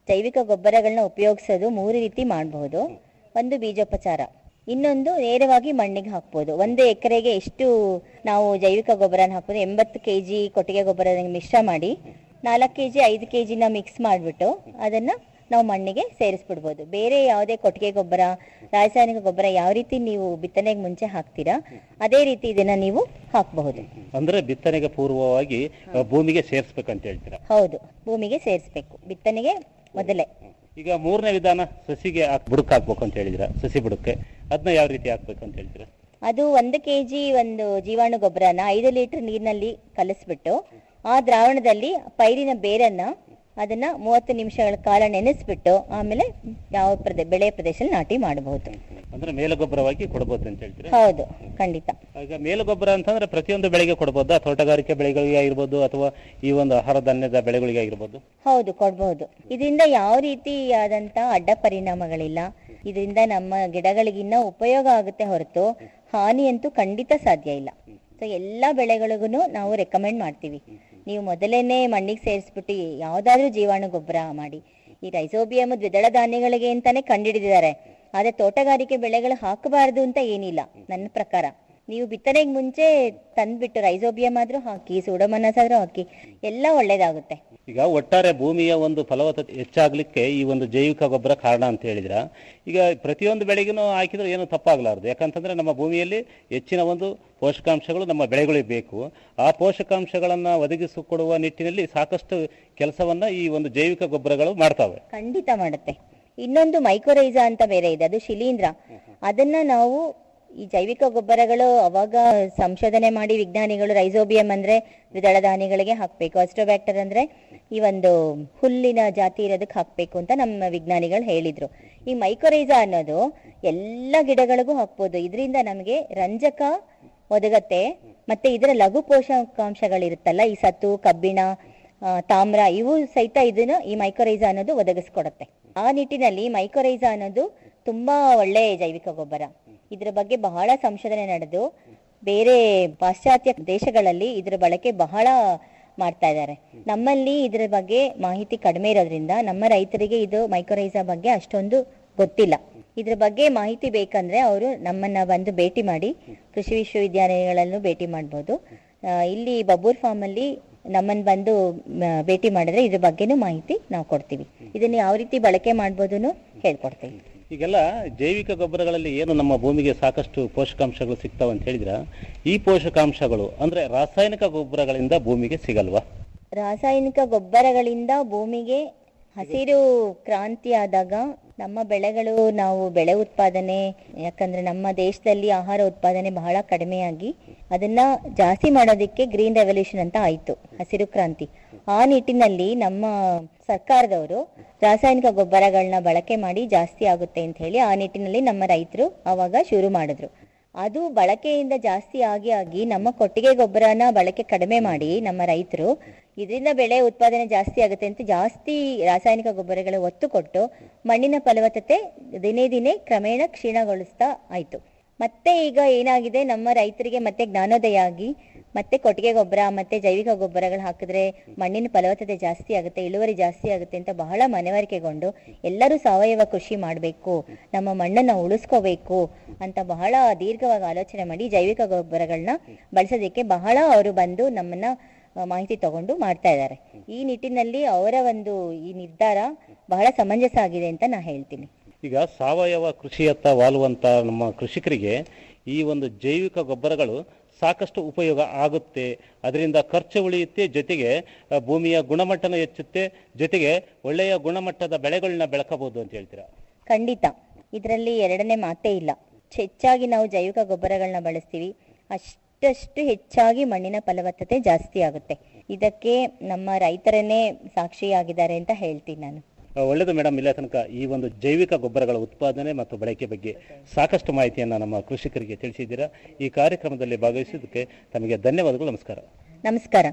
ಜೈವಿಕ ಗೊಬ್ಬರಗಳನ್ನ ಉಪಯೋಗಿಸೋದು ಮೂರು ರೀತಿ ಮಾಡಬಹುದು ಒಂದು ಬೀಜೋಪಚಾರ ಇನ್ನೊಂದು ನೇರವಾಗಿ ಮಣ್ಣಿಗೆ ಹಾಕ್ಬೋದು ಒಂದು ಎಕರೆಗೆ ಎಷ್ಟು ನಾವು ಜೈವಿಕ ಗೊಬ್ಬರನ ಹಾಕ್ಬೋದು ಎಂಬತ್ತು ಕೆ ಜಿ ಕೊಟ್ಟಿಗೆ ಗೊಬ್ಬರ ಮಿಶ್ರ ಮಾಡಿ ನಾಲ್ಕು ಕೆ ಜಿ ಐದು ಕೆ ಜಿನ ಮಿಕ್ಸ್ ಮಾಡಿಬಿಟ್ಟು ಅದನ್ನ ನಾವು ಮಣ್ಣಿಗೆ ಸೇರಿಸ್ಬಿಡ್ಬೋದು ಬೇರೆ ಯಾವುದೇ ಕೊಟ್ಟಿಗೆ ಗೊಬ್ಬರ ರಾಸಾಯನಿಕ ಗೊಬ್ಬರ ಯಾವ ರೀತಿ ನೀವು ಬಿತ್ತನೆಗೆ ಮುಂಚೆ ಹಾಕ್ತೀರಾ ಅದೇ ರೀತಿ ಇದನ್ನ ನೀವು ಹಾಕಬಹುದು ಅಂದ್ರೆ ಬಿತ್ತನೆಗೆ ಪೂರ್ವವಾಗಿ ಆ, ಭೂಮಿಗೆ ಸೇರಿಸ್ಬೇಕಂತ ಹೇಳ್ತೀರಾ ಹೌದು ಭೂಮಿಗೆ ಸೇರಿಸ್ಬೇಕು ಬಿತ್ತನೆಗೆ ಮೊದಲೇ ಈಗ ಮೂರನೇ ವಿಧಾನ ಸಸಿಗೆ ಹಾಕ್ ಬುಡಕ್ ಹಾಕ್ಬೇಕು ಅಂತ ಹೇಳಿದ್ರ ಸಸಿ ಬುಡಕ್ಕೆ ಅದನ್ನ ಯಾವ ರೀತಿ ಹಾಕ್ಬೇಕು ಅಂತ ಹೇಳ್ತೀರಾ ಅದು ಒಂದು ಕೆ ಜಿ ಒಂದು ಜೀವಾಣು ಗೊಬ್ಬರನ ಐದು ಲೀಟರ್ ನೀರಿನಲ್ಲಿ ಕಲಿಸ್ಬಿಟ್ಟು ಆ ದ್ರಾವಣದಲ್ಲಿ ಪೈರಿನ ಬೇರನ್ನ ಅದನ್ನ ಮೂವತ್ತು ನಿಮಿಷಗಳ ಕಾಲ ನೆನೆಸ್ಬಿಟ್ಟು ಆಮೇಲೆ ಯಾವ ಪ್ರದೇ ಬೆಳೆ ಪ್ರದೇಶದಲ್ಲಿ ನಾಟಿ ಮಾಡಬಹುದು ಅಂದ್ರೆ ಮೇಲುಗೊಬ್ಬರವಾಗಿ ಕೊಡಬಹುದು ಅಂತ ಹೇಳ್ತೀರಾ ಹೌದು ಖಂಡಿತ ಈಗ ಮೇಲುಗೊಬ್ಬರ ಅಂತಂದ್ರೆ ಪ್ರತಿಯೊಂದು ಬೆಳೆಗೆ ಕೊಡಬಹುದಾ ತೋಟಗಾರಿಕೆ ಬೆಳೆಗಳಿಗೆ ಆಗಿರ್ಬೋದು ಅಥವಾ ಈ ಒಂದು ಆಹಾರ ಧಾನ್ಯದ ಬೆಳೆಗಳಿಗೆ ಆಗಿರ್ಬೋದು ಹೌದು ಕೊಡಬಹುದು ಇದರಿಂದ ಯಾವ ರೀತಿಯಾದಂತ ಅಡ್ಡ ಪರಿಣಾಮಗಳಿಲ್ಲ ಇದರಿಂದ ನಮ್ಮ ಗಿಡಗಳಿಗಿನ್ನ ಉಪಯೋಗ ಆಗುತ್ತೆ ಹೊರತು ಹಾನಿಯಂತೂ ಖಂಡಿತ ಸಾಧ್ಯ ಇಲ್ಲ ಸೊ ಎಲ್ಲಾ ಬೆಳೆಗಳಿಗೂ ನಾವು ರೆಕಮೆಂಡ್ ಮಾಡ್ತೀವಿ ನೀವು ಮೊದಲೇನೆ ಮಣ್ಣಿಗೆ ಸೇರಿಸ್ಬಿಟ್ಟು ಯಾವ್ದಾದ್ರೂ ಜೀವಾಣು ಗೊಬ್ಬರ ಮಾಡಿ ಈ ರೈಸೋಬಿಯಮ್ ದ್ವಿದಳ ಧಾನ್ಯಗಳಿಗೆ ಅಂತಾನೆ ಕಂಡಿಡಿದಿದ್ದಾರೆ ಆದ್ರೆ ತೋಟಗಾರಿಕೆ ಬೆಳೆಗಳು ಹಾಕಬಾರದು ಅಂತ ಏನಿಲ್ಲ ನನ್ನ ಪ್ರಕಾರ ನೀವು ಬಿತ್ತನೆಗೆ ಮುಂಚೆ ತಂದ್ಬಿಟ್ಟು ರೈಸೋಬಿಯಮ್ ಆದ್ರೂ ಹಾಕಿ ಸೂಡೋಮನಸ್ ಆದ್ರೂ ಹಾಕಿ ಎಲ್ಲ ಒಳ್ಳೇದಾಗುತ್ತೆ ಈಗ ಒಟ್ಟಾರೆ ಭೂಮಿಯ ಒಂದು ಫಲವತ್ತತೆ ಹೆಚ್ಚಾಗ್ಲಿಕ್ಕೆ ಈ ಒಂದು ಜೈವಿಕ ಗೊಬ್ಬರ ಕಾರಣ ಅಂತ ಹೇಳಿದ್ರ ಈಗ ಪ್ರತಿಯೊಂದು ಬೆಳೆಗೂ ಹಾಕಿದ್ರೆ ಏನು ತಪ್ಪಾಗಲಾರದು ಯಾಕಂತಂದ್ರೆ ನಮ್ಮ ಭೂಮಿಯಲ್ಲಿ ಹೆಚ್ಚಿನ ಒಂದು ಪೋಷಕಾಂಶಗಳು ನಮ್ಮ ಬೆಳೆಗಳಿಗೆ ಬೇಕು ಆ ಪೋಷಕಾಂಶಗಳನ್ನ ಒದಗಿಸಿಕೊಡುವ ನಿಟ್ಟಿನಲ್ಲಿ ಸಾಕಷ್ಟು ಕೆಲಸವನ್ನ ಈ ಒಂದು ಜೈವಿಕ ಗೊಬ್ಬರಗಳು ಮಾಡ್ತಾವೆ ಖಂಡಿತ ಮಾಡುತ್ತೆ ಇನ್ನೊಂದು ಮೈಕ್ರೋರೈಸಾ ಅಂತ ಬೇರೆ ಇದೆ ಅದು ಶಿಲೀಂಧ್ರ ಅದನ್ನ ನಾವು ಈ ಜೈವಿಕ ಗೊಬ್ಬರಗಳು ಅವಾಗ ಸಂಶೋಧನೆ ಮಾಡಿ ವಿಜ್ಞಾನಿಗಳು ರೈಸೋಬಿಯಂ ಅಂದ್ರೆ ದ್ವಿದಳ ಧಾನ್ಯಗಳಿಗೆ ಹಾಕ್ಬೇಕು ಅಸ್ಟ್ರೋಬ್ಯಾಕ್ಟರ್ ಅಂದ್ರೆ ಈ ಒಂದು ಹುಲ್ಲಿನ ಜಾತಿ ಇರೋದಕ್ಕೆ ಹಾಕ್ಬೇಕು ಅಂತ ನಮ್ಮ ವಿಜ್ಞಾನಿಗಳು ಹೇಳಿದ್ರು ಈ ಮೈಕ್ರೋರೈಸಾ ಅನ್ನೋದು ಎಲ್ಲ ಗಿಡಗಳಿಗೂ ಹಾಕ್ಬೋದು ಇದರಿಂದ ನಮಗೆ ರಂಜಕ ಒದಗತ್ತೆ ಮತ್ತೆ ಇದರ ಲಘು ಪೋಷಕಾಂಶಗಳಿರುತ್ತಲ್ಲ ಈ ಸತ್ತು ಕಬ್ಬಿಣ ಆ, ತಾಮ್ರ ಇವು ಸಹಿತ ಇದನ್ನ ಈ ಮೈಕ್ರೋರೈಸಾ ಅನ್ನೋದು ಒದಗಿಸ್ಕೊಡತ್ತೆ ಆ ನಿಟ್ಟಿನಲ್ಲಿ ಮೈಕ್ರೋರೈಸಾ ಅನ್ನೋದು ತುಂಬಾ ಒಳ್ಳೆ ಜೈವಿಕ ಗೊಬ್ಬರ ಇದರ ಬಗ್ಗೆ ಬಹಳ ಸಂಶೋಧನೆ ನಡೆದು ಬೇರೆ ಪಾಶ್ಚಾತ್ಯ ದೇಶಗಳಲ್ಲಿ ಇದರ ಬಳಕೆ ಬಹಳ ಮಾಡ್ತಾ ಇದ್ದಾರೆ ನಮ್ಮಲ್ಲಿ ಇದರ ಬಗ್ಗೆ ಮಾಹಿತಿ ಕಡಿಮೆ ಇರೋದ್ರಿಂದ ನಮ್ಮ ರೈತರಿಗೆ ಇದು ಮೈಕ್ರೋರೈಸಾ ಬಗ್ಗೆ ಅಷ್ಟೊಂದು ಗೊತ್ತಿಲ್ಲ ಇದ್ರ ಬಗ್ಗೆ ಮಾಹಿತಿ ಬೇಕಂದ್ರೆ ಅವರು ನಮ್ಮನ್ನ ಬಂದು ಭೇಟಿ ಮಾಡಿ ಕೃಷಿ ವಿಶ್ವವಿದ್ಯಾಲಯಗಳಲ್ಲೂ ಭೇಟಿ ಮಾಡ್ಬೋದು ಆ, ಇಲ್ಲಿ ಬಬ್ಬೂರ್ ಫಾರ್ಮ್ ಅಲ್ಲಿ ನಮ್ಮನ್ನ ಬಂದು ಮ, ಭೇಟಿ ಮಾಡಿದ್ರೆ ಇದ್ರ ಬಗ್ಗೆನೂ ಮಾಹಿತಿ ನಾವು ಕೊಡ್ತೀವಿ ಇದನ್ನ ಯಾವ ರೀತಿ ಬಳಕೆ ಮಾಡ್ಬೋದನ್ನು ಹೇಳ್ಕೊಡ್ತೀವಿ ಈಗೆಲ್ಲ ಜೈವಿಕ ಗೊಬ್ಬರಗಳಲ್ಲಿ ಏನು ನಮ್ಮ ಭೂಮಿಗೆ ಸಾಕಷ್ಟು ಪೋಷಕಾಂಶಗಳು ಸಿಗ್ತಾವ ಅಂತ ಹೇಳಿದ್ರ ಈ ಪೋಷಕಾಂಶಗಳು ಅಂದ್ರೆ ರಾಸಾಯನಿಕ ಗೊಬ್ಬರಗಳಿಂದ ಭೂಮಿಗೆ ಸಿಗಲ್ವಾ ರಾಸಾಯನಿಕ ಗೊಬ್ಬರಗಳಿಂದ ಭೂಮಿಗೆ ಹಸಿರು ಕ್ರಾಂತಿ ಆದಾಗ ನಮ್ಮ ಬೆಳೆಗಳು ನಾವು ಬೆಳೆ ಉತ್ಪಾದನೆ ಯಾಕಂದ್ರೆ ನಮ್ಮ ದೇಶದಲ್ಲಿ ಆಹಾರ ಉತ್ಪಾದನೆ ಬಹಳ ಕಡಿಮೆಯಾಗಿ ಅದನ್ನ ಜಾಸ್ತಿ ಮಾಡೋದಕ್ಕೆ ಗ್ರೀನ್ ರೆವಲ್ಯೂಷನ್ ಅಂತ ಆಯ್ತು ಹಸಿರು ಕ್ರಾಂತಿ ಆ ನಿಟ್ಟಿನಲ್ಲಿ ನಮ್ಮ ಸರ್ಕಾರದವರು ರಾಸಾಯನಿಕ ಗೊಬ್ಬರಗಳನ್ನ ಬಳಕೆ ಮಾಡಿ ಜಾಸ್ತಿ ಆಗುತ್ತೆ ಅಂತ ಹೇಳಿ ಆ ನಿಟ್ಟಿನಲ್ಲಿ ನಮ್ಮ ರೈತರು ಅವಾಗ ಶುರು ಮಾಡಿದ್ರು ಅದು ಬಳಕೆಯಿಂದ ಜಾಸ್ತಿ ಆಗಿ ಆಗಿ ನಮ್ಮ ಕೊಟ್ಟಿಗೆ ಗೊಬ್ಬರನ ಬಳಕೆ ಕಡಿಮೆ ಮಾಡಿ ನಮ್ಮ ರೈತರು ಇದರಿಂದ ಬೆಳೆ ಉತ್ಪಾದನೆ ಜಾಸ್ತಿ ಆಗುತ್ತೆ ಅಂತ ಜಾಸ್ತಿ ರಾಸಾಯನಿಕ ಗೊಬ್ಬರಗಳ ಒತ್ತು ಕೊಟ್ಟು ಮಣ್ಣಿನ ಫಲವತ್ತತೆ ದಿನೇ ದಿನೇ ಕ್ರಮೇಣ ಕ್ಷೀಣಗೊಳಿಸ್ತಾ ಆಯ್ತು ಮತ್ತೆ ಈಗ ಏನಾಗಿದೆ ನಮ್ಮ ರೈತರಿಗೆ ಮತ್ತೆ ಜ್ಞಾನೋದಯ ಆಗಿ ಮತ್ತೆ ಕೊಟ್ಟಿಗೆ ಗೊಬ್ಬರ ಮತ್ತೆ ಜೈವಿಕ ಗೊಬ್ಬರಗಳು ಹಾಕಿದ್ರೆ ಮಣ್ಣಿನ ಫಲವತ್ತತೆ ಜಾಸ್ತಿ ಆಗುತ್ತೆ ಇಳುವರಿ ಜಾಸ್ತಿ ಆಗುತ್ತೆ ಅಂತ ಬಹಳ ಮನವರಿಕೆಗೊಂಡು ಎಲ್ಲರೂ ಸಾವಯವ ಕೃಷಿ ಮಾಡಬೇಕು ನಮ್ಮ ಮಣ್ಣನ್ನ ಉಳಿಸ್ಕೋಬೇಕು ಅಂತ ಬಹಳ ದೀರ್ಘವಾಗಿ ಆಲೋಚನೆ ಮಾಡಿ ಜೈವಿಕ ಗೊಬ್ಬರಗಳನ್ನ ಬಳಸೋದಕ್ಕೆ ಬಹಳ ಅವರು ಬಂದು ನಮ್ಮನ್ನ ಆ, ಮಾಹಿತಿ ತಗೊಂಡು ಮಾಡ್ತಾ ಇದ್ದಾರೆ ಈ ನಿಟ್ಟಿನಲ್ಲಿ ಅವರ ಒಂದು ಈ ನಿರ್ಧಾರ ಬಹಳ ಸಮಂಜಸ ಆಗಿದೆ ಅಂತ ನಾ ಹೇಳ್ತೀನಿ ಈಗ ಸಾವಯವ ಕೃಷಿಯತ್ತ ವಾಲುವಂತ ನಮ್ಮ ಕೃಷಿಕರಿಗೆ ಈ ಒಂದು ಜೈವಿಕ ಗೊಬ್ಬರಗಳು ಸಾಕಷ್ಟು ಉಪಯೋಗ ಆಗುತ್ತೆ ಅದರಿಂದ ಖರ್ಚು ಉಳಿಯುತ್ತೆ ಜೊತೆಗೆ ಆ, ಭೂಮಿಯ ಗುಣಮಟ್ಟನೂ ಹೆಚ್ಚುತ್ತೆ ಜೊತೆಗೆ ಒಳ್ಳೆಯ ಗುಣಮಟ್ಟದ ಬೆಳೆಗಳನ್ನ ಬೆಳಕಬಹುದು ಅಂತ ಹೇಳ್ತೀರಾ ಖಂಡಿತ ಇದರಲ್ಲಿ ಎರಡನೇ ಮಾತೇ ಇಲ್ಲ ಹೆಚ್ಚಾಗಿ ನಾವು ಜೈವಿಕ ಗೊಬ್ಬರಗಳನ್ನ ಬಳಸ್ತೀವಿ ಅಷ್ಟಷ್ಟು ಹೆಚ್ಚಾಗಿ ಮಣ್ಣಿನ ಫಲವತ್ತತೆ ಜಾಸ್ತಿ ಆಗುತ್ತೆ ಇದಕ್ಕೆ ನಮ್ಮ ರೈತರನ್ನೇ ಸಾಕ್ಷಿಯಾಗಿದ್ದಾರೆ ಅಂತ ಹೇಳ್ತೀನಿ ನಾನು ಆ, ಒಳ್ಳೆಯದು ಮೇಡಮ್ ಇಲ್ಲ ತನಕ ಈ ಒಂದು ಜೈವಿಕ ಗೊಬ್ಬರಗಳ ಉತ್ಪಾದನೆ ಮತ್ತು ಬಳಕೆ ಬಗ್ಗೆ ಸಾಕಷ್ಟು ಮಾಹಿತಿಯನ್ನು ನಮ್ಮ ಕೃಷಿಕರಿಗೆ ತಿಳಿಸಿದ್ದೀರಾ ಈ ಕಾರ್ಯಕ್ರಮದಲ್ಲಿ ಭಾಗವಹಿಸಿದ್ದಕ್ಕೆ ತಮಗೆ ಧನ್ಯವಾದಗಳು ನಮಸ್ಕಾರ ನಮಸ್ಕಾರ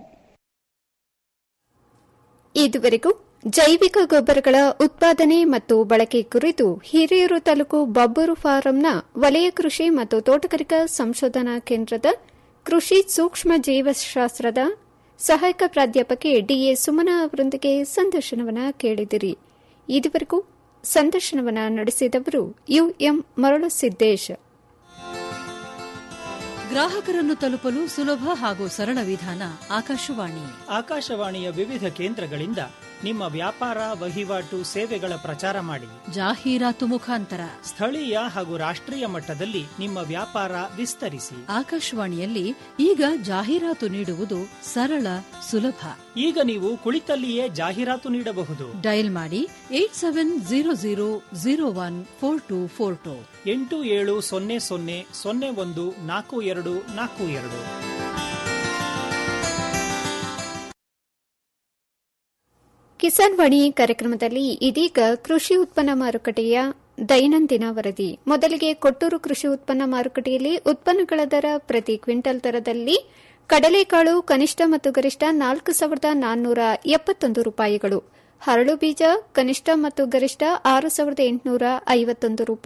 ಇದುವರೆಗೂ ಜೈವಿಕ ಗೊಬ್ಬರಗಳ ಉತ್ಪಾದನೆ ಮತ್ತು ಬಳಕೆ ಕುರಿತು ಹಿರಿಯೂರು ತಾಲೂಕು ಬಬ್ಬೂರು ಫಾರಂನ ವಲಯ ಕೃಷಿ ಮತ್ತು ತೋಟಗಾರಿಕಾ ಸಂಶೋಧನಾ ಕೇಂದ್ರದ ಕೃಷಿ ಸೂಕ್ಷ್ಮ ಜೀವಶಾಸ್ತ್ರದ ಸಹಾಯಕ ಪ್ರಾಧ್ಯಾಪಕಿ ಡಿಎ ಸುಮನಾ ಅವರೊಂದಿಗೆ ಸಂದರ್ಶನವನ್ನ ಕೇಳಿದಿರಿ ಇದುವರೆಗೂ ಸಂದರ್ಶನವನ್ನ ನಡೆಸಿದವರು ಯುಎಂ ಮರಳುಸಿದ್ದೇಶ್ ಗ್ರಾಹಕರನ್ನು ತಲುಪಲು ಸುಲಭ ಹಾಗೂ ಸರಳ ವಿಧಾನ ಆಕಾಶವಾಣಿ ಆಕಾಶವಾಣಿಯ ವಿವಿಧ ಕೇಂದ್ರಗಳಿಂದ ನಿಮ್ಮ ವ್ಯಾಪಾರ ವಹಿವಾಟು ಸೇವೆಗಳ ಪ್ರಚಾರ ಮಾಡಿ ಜಾಹೀರಾತು ಮುಖಾಂತರ ಸ್ಥಳೀಯ ಹಾಗೂ ರಾಷ್ಟ್ರೀಯ ಮಟ್ಟದಲ್ಲಿ ನಿಮ್ಮ ವ್ಯಾಪಾರ ವಿಸ್ತರಿಸಿ ಆಕಾಶವಾಣಿಯಲ್ಲಿ ಈಗ ಜಾಹೀರಾತು ನೀಡುವುದು ಸರಳ ಸುಲಭ ಈಗ ನೀವು ಕುಳಿತಲ್ಲಿಯೇ ಜಾಹೀರಾತು ನೀಡಬಹುದು ಡಯಲ್ ಮಾಡಿ eight seven zero zero zero one four two four two ಎಂಟು ಏಳು ಸೊನ್ನೆ ಸೊನ್ನೆ ಸೊನ್ನೆ ಒಂದು ನಾಲ್ಕು ಎರಡು ನಾಲ್ಕು ಎರಡು ಕಿಸಾನ್ ವಾಣಿ ಕಾರ್ಯಕ್ರಮದಲ್ಲಿ ಇದೀಗ ಕೃಷಿ ಉತ್ಪನ್ನ ಮಾರುಕಟ್ಟೆಯ ದೈನಂದಿನ ವರದಿ ಮೊದಲಿಗೆ ಕೊಟ್ಟೂರು ಕೃಷಿ ಉತ್ಪನ್ನ ಮಾರುಕಟ್ಟೆಯಲ್ಲಿ ಉತ್ಪನ್ನಗಳ ದರ ಪ್ರತಿ ಕ್ವಿಂಟಲ್ ದರದಲ್ಲಿ ಕಡಲೆಕಾಳು ಕನಿಷ್ಠ ಮತ್ತು ಗರಿಷ್ಠ ನಾಲ್ಕು ಸಾವಿರದ ನಾನ್ನೂರ ಎಪ್ಪತ್ತೊಂದು ರೂಪಾಯಿಗಳು ಹರಳು ಬೀಜ ಕನಿಷ್ಠ ಮತ್ತು ಗರಿಷ್ಠ ಆರು ಸಾವಿರದ ಎಂಟುನೂರ ಐವತ್ತೊಂದು ರೂಪಾಯಿ